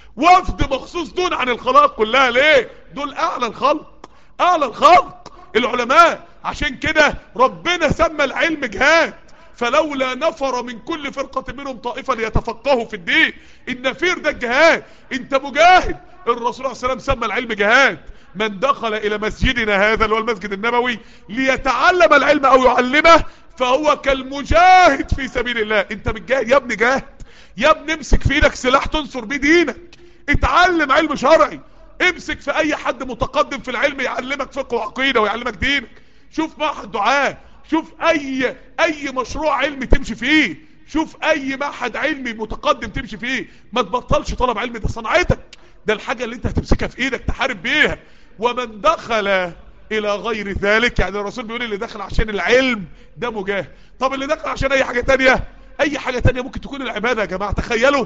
وفد مخصوص دون عن الخلق كلها ليه دول اعلى الخلق اعلى الخلق العلماء عشان كده ربنا سمى العلم جهاد فلولا نفر من كل فرقة منهم طائفة ليتفقهوا في الدين النفير ده الجهاد انت مجاهد الرسول عليه السلام سمى العلم جهاد من دخل الى مسجدنا هذا اللي هو المسجد النبوي ليتعلم العلم او يعلمه فهو كالمجاهد في سبيل الله انت بتجاهد يا ابني جاهد يا ابني امسك في ايدك سلاح تنصر بيه دينك اتعلم علم شرعي امسك في اي حد متقدم في العلم يعلمك فقه وعقيدة ويعلمك دينك شوف معهد دعاء شوف اي اي مشروع علمي تمشي فيه شوف اي معهد علمي متقدم تمشي فيه ما تبطلش طلب علم ده صنعتك ده الحاجة اللي انت هتمسكها في ايدك تحارب بيها ومن دخل الى غير ذلك يعني الرسول بيقول اللي دخل عشان العلم ده مجاهد طب اللي دخل عشان اي حاجة تانية اي حاجة تانية ممكن تكون العبادة يا جماعة تخيلوا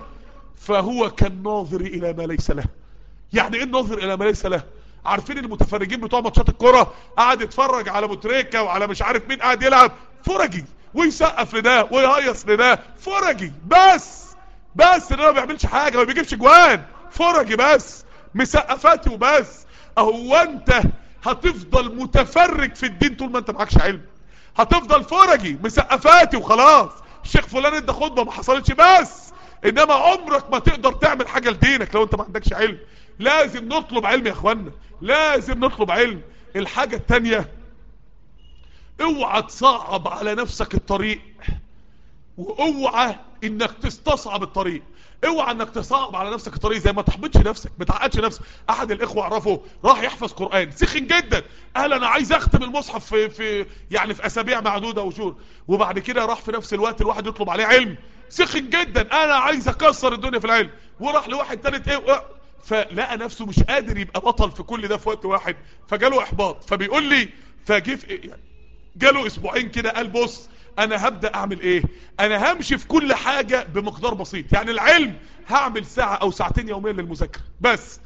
فهو كالناظر الى ما ليس له يعني ايه الناظر الى ما ليس له عارفين المتفرجين بتوع ماتشات الكرة قاعد يتفرج على بوتريكا وعلى مش عارف مين قاعد يلعب فرجي ويسقف لده ويهيص لده فرجي بس بس ده ما بيعملش حاجة ما بيجيبش جوان فرجي بس مسقفاتي وبس اهو انت هتفضل متفرج في الدين طول ما انت معكش علم هتفضل فرجي مسقفاتي وخلاص الشيخ فلان ادى خطبه ما حصلتش بس انما عمرك ما تقدر تعمل حاجة لدينك لو انت ما عندكش علم لازم نطلب علم يا اخوانا لازم نطلب علم الحاجة التانية اوعى تصعب على نفسك الطريق واوعى انك تستصعب الطريق اوعى انك تصعب على نفسك الطريق زي ما تحبطش نفسك ما تعقدش نفسك احد الاخوه اعرفه راح يحفظ قران سخن جدا قال انا عايز اختم المصحف في في يعني في اسابيع معدوده وشهور وبعد كده راح في نفس الوقت الواحد يطلب عليه علم سخن جدا انا عايز اكسر الدنيا في العلم وراح لواحد تالت ايه فلقى نفسه مش قادر يبقى بطل في كل ده في وقت واحد فجاله احباط فبيقول لي فجه في إيه يعني جاله اسبوعين كده قال بص انا هبدأ اعمل ايه انا همشي في كل حاجة بمقدار بسيط يعني العلم هعمل ساعة او ساعتين يوميا للمذاكرة بس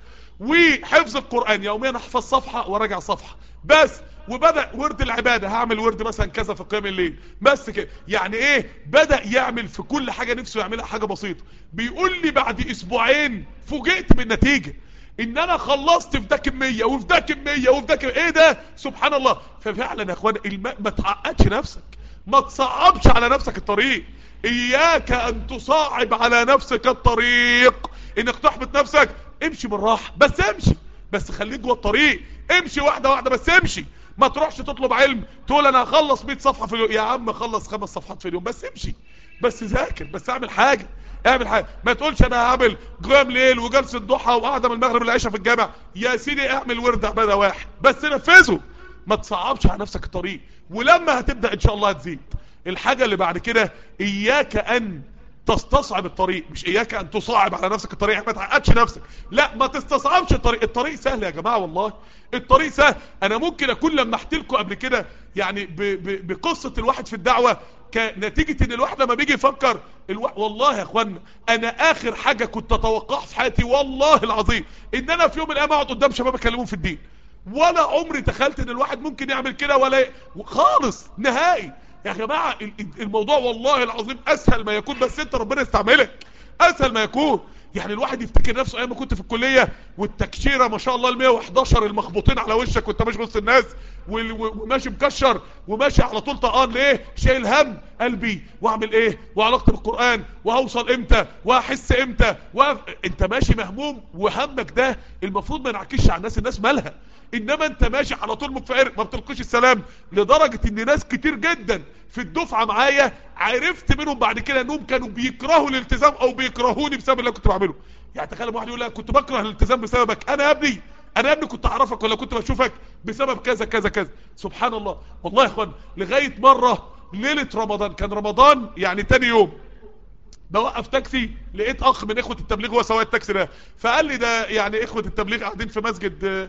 وحفظ القرآن يوميا احفظ صفحة وراجع صفحة بس وبدأ ورد العبادة هعمل ورد مثلا كذا في قيام الليل بس كده يعني ايه بدأ يعمل في كل حاجة نفسه يعملها حاجة بسيطة بيقول لي بعد اسبوعين فوجئت بالنتيجة ان انا خلصت في ده كمية وفي ده كمية وفي ده كمية ايه ده سبحان الله ففعلا يا اخوان الم... ما تعقدش نفسك ما تصعبش على نفسك الطريق اياك ان تصعب على نفسك الطريق انك تحبط نفسك امشي بالراحة بس امشي بس خليك جوه الطريق امشي واحدة واحدة بس امشي ما تروحش تطلب علم تقول انا هخلص 100 صفحة في اليوم يا عم خلص خمس صفحات في اليوم بس امشي بس ذاكر بس اعمل حاجة اعمل حاجة ما تقولش انا هعمل قيام ليل وجلسة ضحى وقعدة من المغرب للعشاء في الجامع يا سيدي اعمل ورد عبادة واحد بس نفذه ما تصعبش على نفسك الطريق ولما هتبدأ ان شاء الله هتزيد الحاجة اللي بعد كده اياك ان تستصعب الطريق مش اياك ان تصعب على نفسك الطريق ما تعقدش نفسك لا ما تستصعبش الطريق الطريق سهل يا جماعة والله الطريق سهل انا ممكن اكون لما احكي لكم قبل كده يعني ب ب بقصة الواحد في الدعوة كنتيجة ان الواحد لما بيجي يفكر الو... والله يا اخوانا انا اخر حاجة كنت اتوقعها في حياتي والله العظيم ان انا في يوم من الايام اقعد قدام شباب اكلمهم في الدين ولا عمري تخيلت ان الواحد ممكن يعمل كده ولا خالص نهائي يا جماعة الموضوع والله العظيم اسهل ما يكون بس انت ربنا يستعملك اسهل ما يكون يعني الواحد يفتكر نفسه ايام ما كنت في الكلية والتكشيرة ما شاء الله ال 111 المخبوطين على وشك وانت ماشي وسط الناس وماشي مكشر وماشي على طول طقان ليه شايل هم قلبي واعمل ايه وعلاقتي بالقرآن وهوصل امتى واحس امتى وأف... انت ماشي مهموم وهمك ده المفروض ما ينعكسش على الناس الناس مالها انما انت ماشي على طول متفائر ما بتلقيش السلام لدرجة ان ناس كتير جدا في الدفعة معايا عرفت منهم بعد كده انهم كانوا بيكرهوا الالتزام او بيكرهوني بسبب اللي كنت بعمله يعني تخيل واحد يقول لك كنت بكره الالتزام بسببك انا يا ابني انا يا ابني كنت اعرفك ولا كنت بشوفك بسبب كذا كذا كذا سبحان الله والله يا اخوان لغاية مرة ليلة رمضان كان رمضان يعني تاني يوم بوقف تاكسي لقيت اخ من اخوة التبليغ هو سواق التاكسي ده فقال لي ده يعني اخوة التبليغ قاعدين في مسجد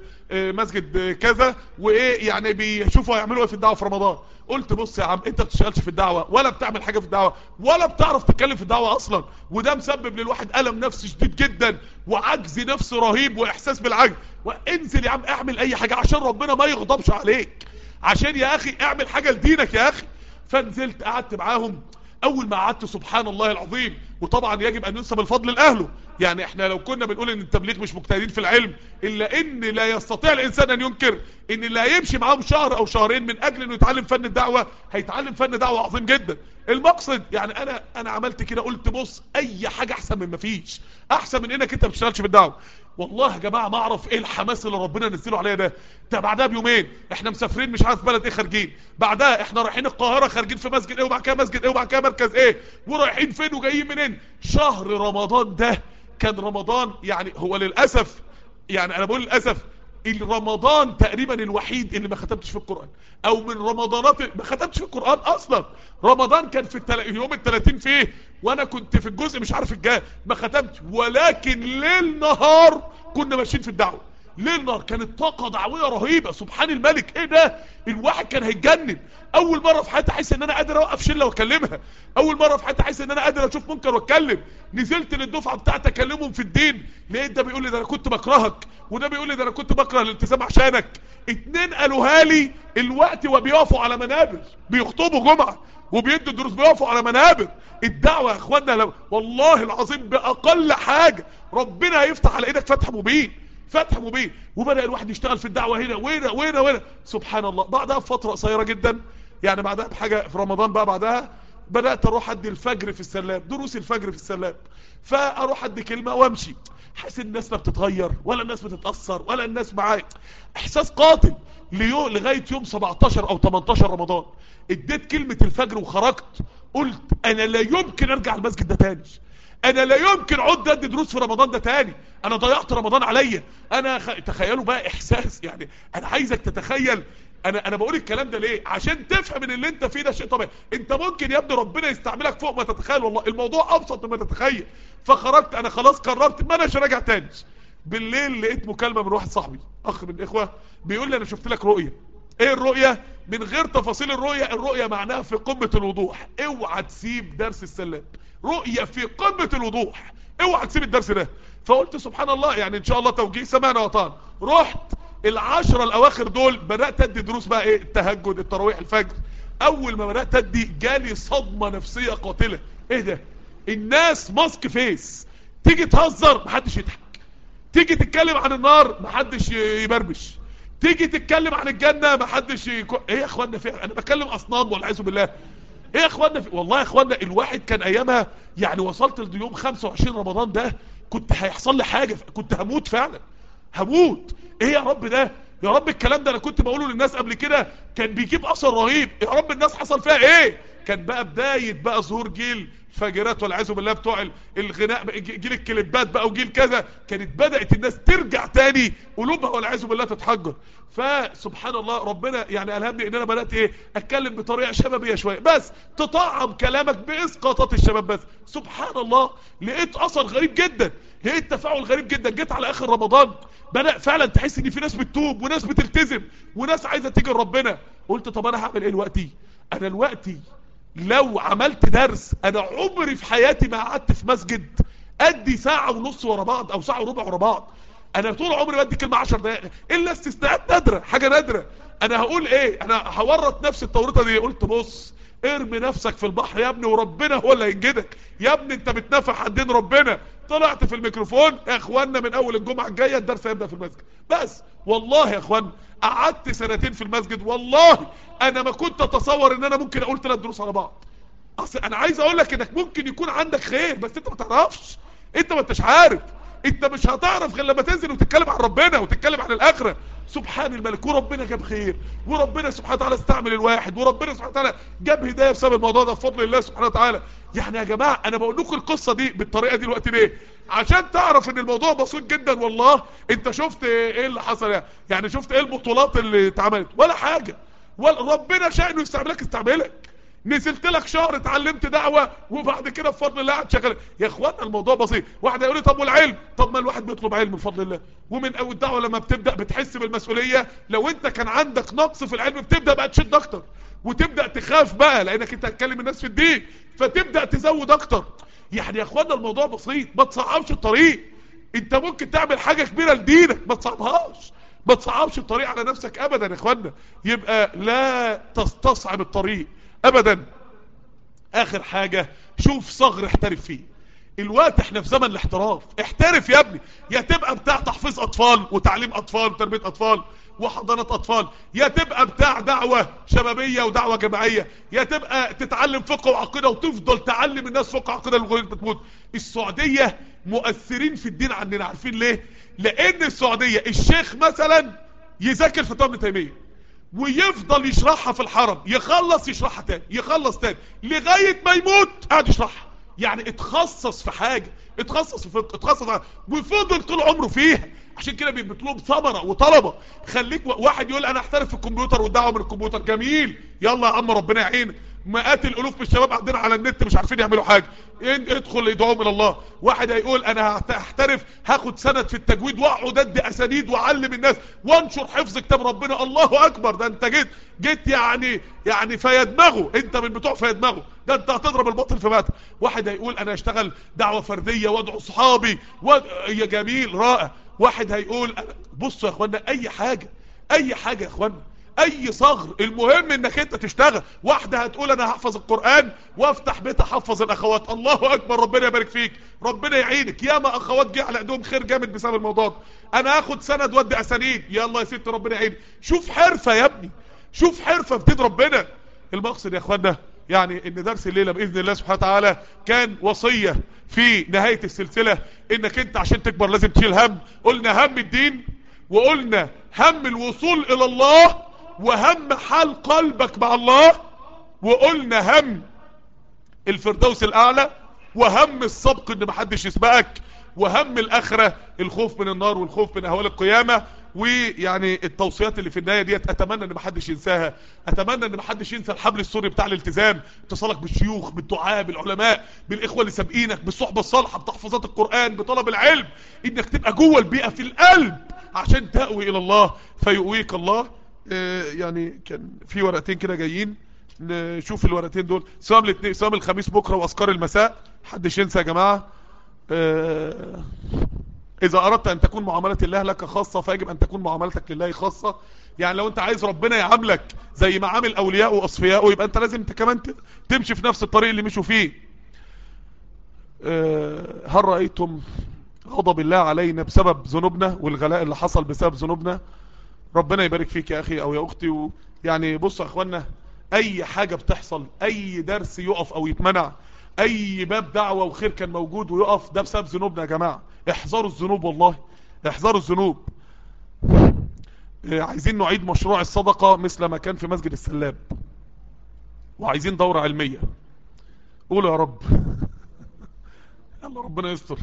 مسجد كذا وايه يعني بيشوفوا هيعملوا ايه في الدعوة في رمضان قلت بص يا عم انت ما بتشتغلش في الدعوة ولا بتعمل حاجة في الدعوة ولا بتعرف تتكلم في الدعوة اصلا وده مسبب للواحد الم نفسي شديد جدا وعجز نفسي رهيب واحساس بالعجز وانزل يا عم اعمل اي حاجة عشان ربنا ما يغضبش عليك عشان يا اخي اعمل حاجة لدينك يا اخي فنزلت قعدت معاهم اول ما قعدت سبحان الله العظيم وطبعا يجب ان ينسب الفضل لاهله يعني احنا لو كنا بنقول ان التبليغ مش مجتهدين في العلم الا ان لا يستطيع الانسان ان ينكر ان اللي هيمشي معاهم شهر او شهرين من اجل انه يتعلم فن الدعوة هيتعلم فن دعوة عظيم جدا المقصد يعني انا انا عملت كده قلت بص اي حاجة احسن من ما فيش احسن من انك انت ما بتشتغلش في الدعوة والله يا جماعة ما اعرف ايه الحماس اللي ربنا نزله عليا ده ده بعدها بيومين احنا مسافرين مش عارف بلد ايه خارجين بعدها احنا رايحين القاهرة خارجين في مسجد ايه وبعد كده مسجد ايه وبعد كده مركز ايه ورايحين فين وجايين منين شهر رمضان ده كان رمضان يعني هو للأسف يعني انا بقول للأسف الرمضان تقريبا الوحيد اللي ما ختمتش في القرآن او من رمضانات ما ختمتش في القرآن اصلا رمضان كان في التل... يوم التلاتين فيه وانا كنت في الجزء مش عارف الجاي ما ختمتش ولكن ليل نهار كنا ماشيين في الدعوة ليل نهار كانت طاقة دعوية رهيبة سبحان الملك ايه ده الواحد كان هيتجنن اول مرة في حياتي احس ان انا قادر اوقف شلة واكلمها اول مرة في حياتي احس ان انا قادر اشوف منكر واتكلم نزلت للدفعة بتاعتي اكلمهم في الدين لقيت ده بيقول لي ده انا كنت بكرهك وده بيقول لي ده انا كنت بكره الالتزام عشانك اتنين قالوها لي الوقت وبيقفوا على منابر بيخطبوا جمعة وبيدوا دروس بيقفوا على منابر الدعوة يا اخوانا لو والله العظيم باقل حاجة ربنا هيفتح على ايدك فتح مبين فتح مبين وبدأ الواحد يشتغل في الدعوة هنا وهنا وهنا وهنا سبحان الله بعدها بفترة قصيرة جدا يعني بعدها بحاجة في رمضان بقى بعدها بدأت اروح ادي الفجر في السلام دروس الفجر في السلام فاروح ادي كلمة وامشي حاسس الناس ما بتتغير ولا الناس بتتأثر ولا الناس معايا احساس قاتل ليو لغاية يوم 17 او 18 رمضان اديت كلمة الفجر وخرجت قلت انا لا يمكن ارجع المسجد ده تاني انا لا يمكن عد ادي دروس في رمضان ده تاني انا ضيعت رمضان عليا انا خ... تخيلوا بقى احساس يعني انا عايزك تتخيل انا انا بقول الكلام ده ليه عشان تفهم ان اللي انت فيه ده شيء طبيعي انت ممكن يا ابني ربنا يستعملك فوق ما تتخيل والله الموضوع ابسط مما تتخيل فخرجت انا خلاص قررت ما اناش راجع تاني بالليل لقيت مكالمه من واحد صاحبي اخ من الاخوه بيقول لي انا شفت لك رؤيه ايه الرؤيه من غير تفاصيل الرؤيه الرؤيه معناها في قمه الوضوح اوعى تسيب درس السلام رؤيه في قمه الوضوح اوعى تسيب الدرس ده فقلت سبحان الله يعني ان شاء الله توجيه سمعنا وطان رحت العشرة الاواخر دول بدأت ادي دروس بقى ايه التهجد التراويح الفجر اول ما بدأت ادي جالي صدمة نفسية قاتلة ايه ده الناس ماسك فيس تيجي تهزر محدش يضحك تيجي تتكلم عن النار محدش يبربش تيجي تتكلم عن الجنة محدش يكو... ايه يا اخوانا فعلا انا بتكلم اصنام والعياذ بالله ايه يا اخوانا في... والله يا اخوانا الواحد كان ايامها يعني وصلت ليوم 25 رمضان ده كنت هيحصل لي حاجة كنت هموت فعلا هموت ايه يا رب ده يا رب الكلام ده انا كنت بقوله للناس قبل كده كان بيجيب اثر رهيب يا رب الناس حصل فيها ايه كان بقى بداية بقى ظهور جيل فاجرات والعياذ بالله بتوع الغناء جيل الكليبات بقى وجيل كذا كانت بدأت الناس ترجع تاني قلوبها والعياذ بالله تتحجر فسبحان الله ربنا يعني الهمني ان انا بدأت ايه اتكلم بطريقة شبابية شوية بس تطعم كلامك باسقاطات الشباب بس سبحان الله لقيت اثر غريب جدا لقيت تفاعل غريب جدا جيت على اخر رمضان بدأ فعلا تحس ان في ناس بتتوب وناس بتلتزم وناس عايزة تيجي لربنا قلت طب انا هعمل ايه دلوقتي انا دلوقتي لو عملت درس انا عمري في حياتي ما قعدت في مسجد ادي ساعة ونص ورا بعض او ساعة وربع ورا بعض انا طول عمري بدي كلمة 10 دقائق الا استثناءات نادرة حاجة نادرة انا هقول ايه انا هورط نفس التورطة دي قلت بص ارمي نفسك في البحر يا ابني وربنا هو اللي هينجدك يا ابني انت بتنافح عن دين ربنا طلعت في الميكروفون يا اخوانا من اول الجمعة الجاية الدرس هيبدأ في المسجد بس والله يا اخوانا قعدت سنتين في المسجد والله انا ما كنت اتصور ان انا ممكن اقول ثلاث دروس على بعض اصل انا عايز اقول لك انك ممكن يكون عندك خير بس انت ما تعرفش انت ما انتش عارف انت مش هتعرف غير لما تنزل وتتكلم عن ربنا وتتكلم عن الاخره سبحان الملك وربنا جاب خير وربنا سبحانه وتعالى استعمل الواحد وربنا سبحانه وتعالى جاب هدايه بسبب الموضوع ده بفضل الله سبحانه وتعالى يعني يا جماعه انا بقول لكم القصه دي بالطريقه دي دلوقتي ليه عشان تعرف ان الموضوع بسيط جدا والله انت شفت ايه اللي حصل يعني شفت ايه البطولات اللي اتعملت ولا حاجه ولا ربنا شأنه يستعملك استعملك نزلت لك شهر اتعلمت دعوة وبعد كده بفضل الله قاعد شغال يا اخوانا الموضوع بسيط واحد يقول لي طب والعلم طب ما الواحد بيطلب علم بفضل الله ومن اول الدعوة لما بتبدأ بتحس بالمسؤولية لو انت كان عندك نقص في العلم بتبدأ بقى تشد اكتر وتبدأ تخاف بقى لانك انت هتكلم الناس في الدين فتبدأ تزود اكتر يعني يا اخوانا الموضوع بسيط ما تصعبش الطريق انت ممكن تعمل حاجة كبيرة لدينك ما تصعبهاش ما تصعبش الطريق على نفسك ابدا يا اخوانا يبقى لا تستصعب الطريق ابدا اخر حاجة شوف صغر احترف فيه الوقت احنا في زمن الاحتراف احترف يا ابني يا تبقى بتاع تحفيظ اطفال وتعليم اطفال وتربية اطفال وحضانات اطفال يا تبقى بتاع دعوة شبابية ودعوة جماعية يا تبقى تتعلم فقه وعقيدة وتفضل تعلم الناس فقه وعقيدة لغاية بتموت السعودية مؤثرين في الدين عننا عارفين ليه لان السعودية الشيخ مثلا يذاكر فتوى ابن تيمية ويفضل يشرحها في الحرم يخلص يشرحها تاني يخلص تاني لغاية ما يموت قاعد يشرحها يعني اتخصص في حاجة اتخصص في فقه اتخصص في وفضل طول عمره فيها عشان كده بيطلب ثمرة وطلبة خليك واحد يقول انا احترف في الكمبيوتر والدعوة من الكمبيوتر جميل يلا يا عم ربنا يعينك مئات الالوف من الشباب عندنا على النت مش عارفين يعملوا حاجة ادخل يدعوهم الى الله واحد هيقول انا هحترف هاخد سند في التجويد واقعد ادي اسانيد واعلم الناس وانشر حفظ كتاب ربنا الله اكبر ده انت جيت جيت يعني يعني في دماغه انت من بتوع في دماغه ده انت هتضرب البطل في مات واحد هيقول انا اشتغل دعوة فردية وادعو صحابي ود... يا جميل رائع واحد هيقول بصوا يا اخوانا اي حاجة اي حاجة يا اخوانا اي صغر المهم انك انت تشتغل واحدة هتقول انا هحفظ القرآن وافتح بيت احفظ الاخوات الله اكبر ربنا يبارك فيك ربنا يعينك ياما اخوات جه على ايدهم خير جامد بسبب الموضوع ده انا هاخد سند ودي اسانيد يلا يا ست ربنا يعينك شوف حرفة يا ابني شوف حرفة في دين ربنا المقصد يا اخوانا يعني ان درس الليلة باذن الله سبحانه وتعالى كان وصية في نهاية السلسلة انك انت عشان تكبر لازم تشيل هم قلنا هم الدين وقلنا هم الوصول الى الله وهم حال قلبك مع الله وقلنا هم الفردوس الاعلى وهم السبق ان محدش يسبقك وهم الاخرة الخوف من النار والخوف من اهوال القيامة ويعني التوصيات اللي في النهاية ديت اتمنى ان محدش ينساها اتمنى ان محدش ينسى الحبل السوري بتاع الالتزام اتصالك بالشيوخ بالدعاء بالعلماء بالاخوة اللي سابقينك بالصحبة الصالحة بتحفظات القرآن بطلب العلم انك تبقى جوه البيئة في القلب عشان تأوي الى الله فيؤويك الله آه يعني كان في ورقتين كده جايين نشوف الورقتين دول صيام الاثنين صيام الخميس بكرة واذكار المساء محدش ينسى يا جماعة آه اذا اردت ان تكون معاملة الله لك خاصة فيجب ان تكون معاملتك لله خاصة يعني لو انت عايز ربنا يعاملك زي ما عامل اولياء واصفياء يبقى انت لازم انت كمان تمشي في نفس الطريق اللي مشوا فيه أه هل رأيتم غضب الله علينا بسبب ذنوبنا والغلاء اللي حصل بسبب ذنوبنا ربنا يبارك فيك يا اخي او يا اختي يعني بصوا يا اخوانا اي حاجة بتحصل اي درس يقف او يتمنع اي باب دعوة وخير كان موجود ويقف ده بسبب ذنوبنا يا جماعة احذروا الذنوب والله احذروا الذنوب عايزين نعيد مشروع الصدقة مثل ما كان في مسجد السلاب وعايزين دورة علمية قولوا يا رب يلا ربنا يستر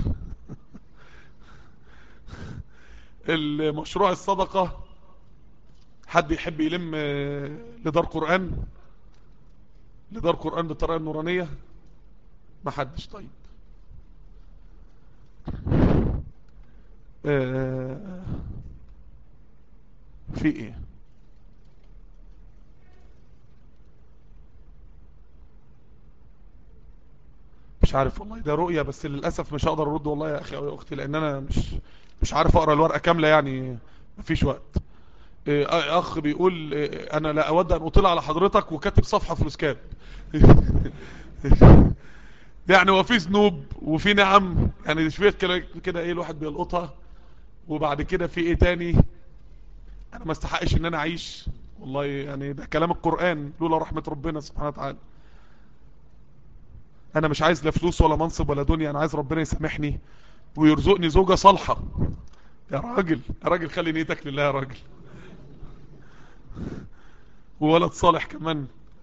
المشروع الصدقة حد يحب يلم لدار قرآن لدار قرآن بالطريقة النورانية ما حدش طيب آه في ايه مش عارف والله ده رؤية بس للأسف مش هقدر ارد والله يا اخي او يا اختي لان انا مش مش عارف اقرا الورقة كاملة يعني مفيش وقت آه اخ بيقول آه انا لا اود ان اطلع على حضرتك وكاتب صفحة فلوس كاب يعني هو في ذنوب وفي نعم يعني شويه كده كده ايه الواحد بيلقطها وبعد كده في ايه تاني انا ما استحقش ان انا اعيش والله يعني ده كلام القرآن لولا رحمة ربنا سبحانه وتعالى انا مش عايز لا فلوس ولا منصب ولا دنيا انا عايز ربنا يسامحني ويرزقني زوجة صالحة يا راجل يا راجل خلي نيتك لله يا راجل وولد صالح كمان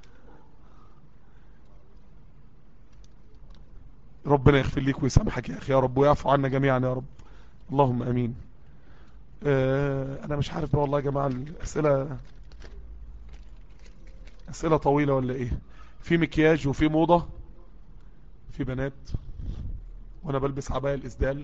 ربنا يغفر ليك ويسامحك يا اخي يا رب ويعفو عنا جميعا يا رب اللهم امين آه انا مش عارف بقى والله يا جماعه الاسئله اسئله طويله ولا ايه في مكياج وفي موضه في بنات وانا بلبس عبايه الاسدال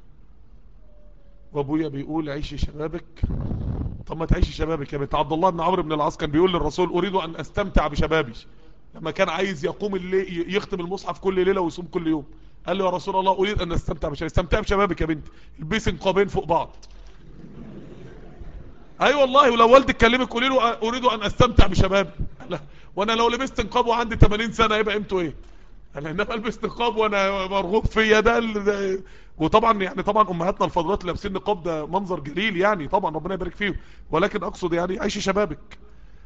وابويا بيقول عيشي شبابك طب ما تعيشي شبابك يا بنت عبد الله بن عمرو بن العاص كان بيقول للرسول اريد ان استمتع بشبابي لما كان عايز يقوم الليل يختم المصحف كل ليله ويصوم كل يوم قال له يا رسول الله اريد ان استمتع بشبابي استمتع بشبابك يا بنتي البسي نقابين فوق بعض اي أيوة والله ولو والدك كلمك قولي له اريد ان استمتع بشبابي لا وانا لو لبست نقاب وعندي 80 سنه يبقى قيمته ايه انا انما البس نقاب وانا مرغوب فيا ده, ده وطبعا يعني طبعا امهاتنا الفاضلات اللي لابسين نقاب ده منظر جليل يعني طبعا ربنا يبارك فيهم ولكن اقصد يعني عيشي شبابك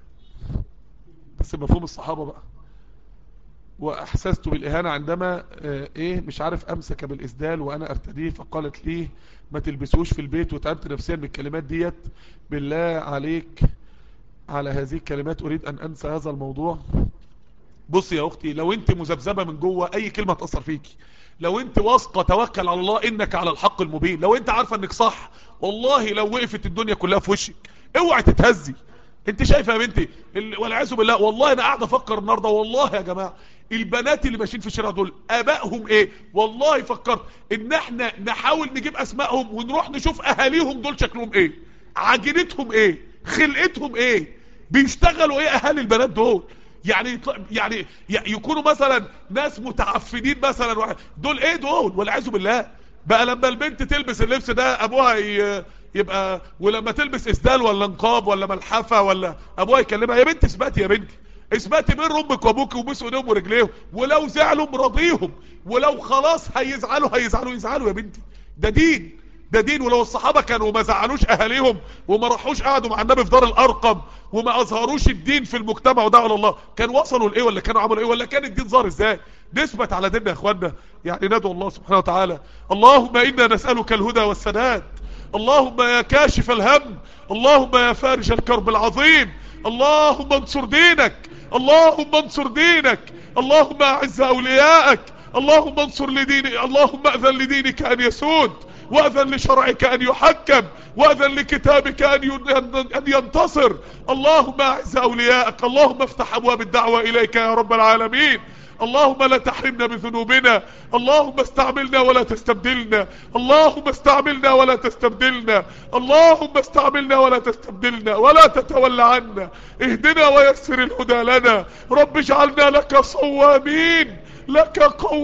بس مفهوم الصحابه بقى واحسست بالاهانه عندما اه ايه مش عارف امسك بالاسدال وانا ارتديه فقالت لي ما تلبسوش في البيت وتعبت نفسيا بالكلمات ديت بالله عليك على هذه الكلمات اريد ان انسى هذا الموضوع بصي يا اختي لو انت مذبذبه من جوه اي كلمه تاثر فيكي لو انت واثقه توكل على الله انك على الحق المبين لو انت عارفه انك صح والله لو وقفت الدنيا كلها في وشك اوعي تتهزي انت شايفه يا بنتي والعياذ بالله والله انا قاعد افكر النهارده والله يا جماعه البنات اللي ماشيين في الشارع دول ابائهم ايه والله فكرت ان احنا نحاول نجيب اسمائهم ونروح نشوف اهاليهم دول شكلهم ايه عجينتهم ايه خلقتهم ايه بيشتغلوا ايه اهالي البنات دول يعني يعني يكونوا مثلا ناس متعفنين مثلا دول ايه دول والعياذ بالله بقى لما البنت تلبس اللبس ده ابوها يبقى ولما تلبس اسدال ولا نقاب ولا ملحفه ولا ابوها يكلمها يا بنت اثبتي يا بنتي اثبتي بين امك وابوك وبوسوا ايديهم ورجليهم ولو زعلوا مرضيهم ولو خلاص هيزعلوا هيزعلوا يزعلوا يا بنتي ده دين ده دين ولو الصحابة كانوا ما زعلوش اهاليهم وما راحوش قعدوا مع النبي في دار الارقم وما اظهروش الدين في المجتمع ودعوا الله كان وصلوا لايه ولا كانوا عملوا ايه ولا كان الدين ظهر ازاي نثبت على ديننا يا اخوانا يعني ندعو الله سبحانه وتعالى اللهم انا نسألك الهدى والسداد اللهم يا كاشف الهم اللهم يا فارج الكرب العظيم اللهم انصر دينك اللهم انصر دينك اللهم اعز اولياءك اللهم انصر لدينك اللهم اذن لدينك ان يسود واذن لشرعك ان يحكم واذن لكتابك ان ينتصر اللهم اعز اولياءك اللهم افتح ابواب الدعوة اليك يا رب العالمين اللهم لا تحرمنا بذنوبنا اللهم استعملنا ولا تستبدلنا اللهم استعملنا ولا تستبدلنا اللهم استعملنا ولا تستبدلنا ولا تتولى عنا اهدنا ويسر الهدى لنا رب اجعلنا لك صوامين لك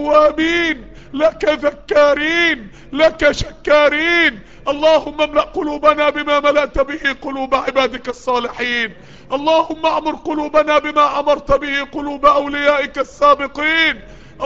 قوامين لك ذكارين لك شكارين اللهم املأ قلوبنا بما ملأت به قلوب عبادك الصالحين اللهم اعمر قلوبنا بما امرت به قلوب اوليائك السابقين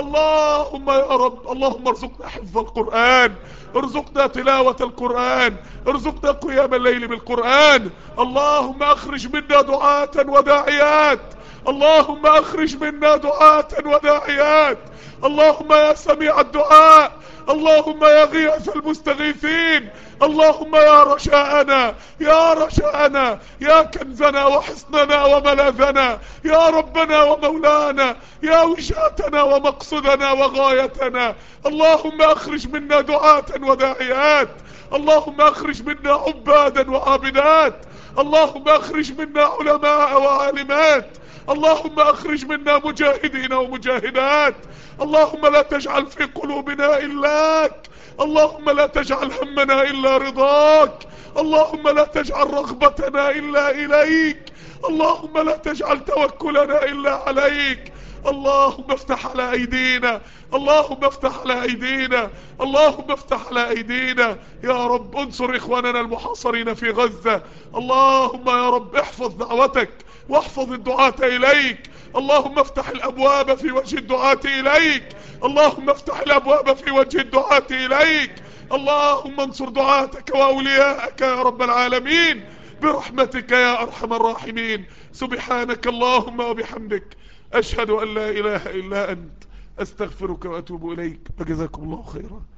اللهم يا رب اللهم ارزقنا حفظ القرآن ارزقنا تلاوة القرآن ارزقنا قيام الليل بالقرآن اللهم اخرج منا دعاة وداعيات اللهم اخرج منا دعاة وداعيات اللهم يا سميع الدعاء اللهم يا غياث المستغيثين اللهم يا رشاءنا يا رشاءنا يا كنزنا وحصننا وملاذنا يا ربنا ومولانا يا وجهتنا ومقصدنا وغايتنا اللهم اخرج منا دعاة وداعيات اللهم اخرج منا عبادا وعابدات اللهم اخرج منا علماء وعالمات اللهم اخرج منا مجاهدين ومجاهدات اللهم لا تجعل في قلوبنا إلاك اللهم لا تجعل همنا إلا رضاك اللهم لا تجعل رغبتنا إلا إليك اللهم لا تجعل توكلنا إلا عليك اللهم افتح على ايدينا اللهم افتح على ايدينا اللهم افتح على ايدينا يا رب انصر اخواننا المحاصرين في غزة اللهم يا رب احفظ دعوتك واحفظ الدعاة اليك اللهم افتح الابواب في وجه الدعاة اليك اللهم افتح الابواب في وجه الدعاة اليك اللهم انصر دعاتك واولياءك يا رب العالمين برحمتك يا ارحم الراحمين سبحانك اللهم وبحمدك اشهد ان لا اله الا انت استغفرك واتوب اليك فجزاكم الله خيرا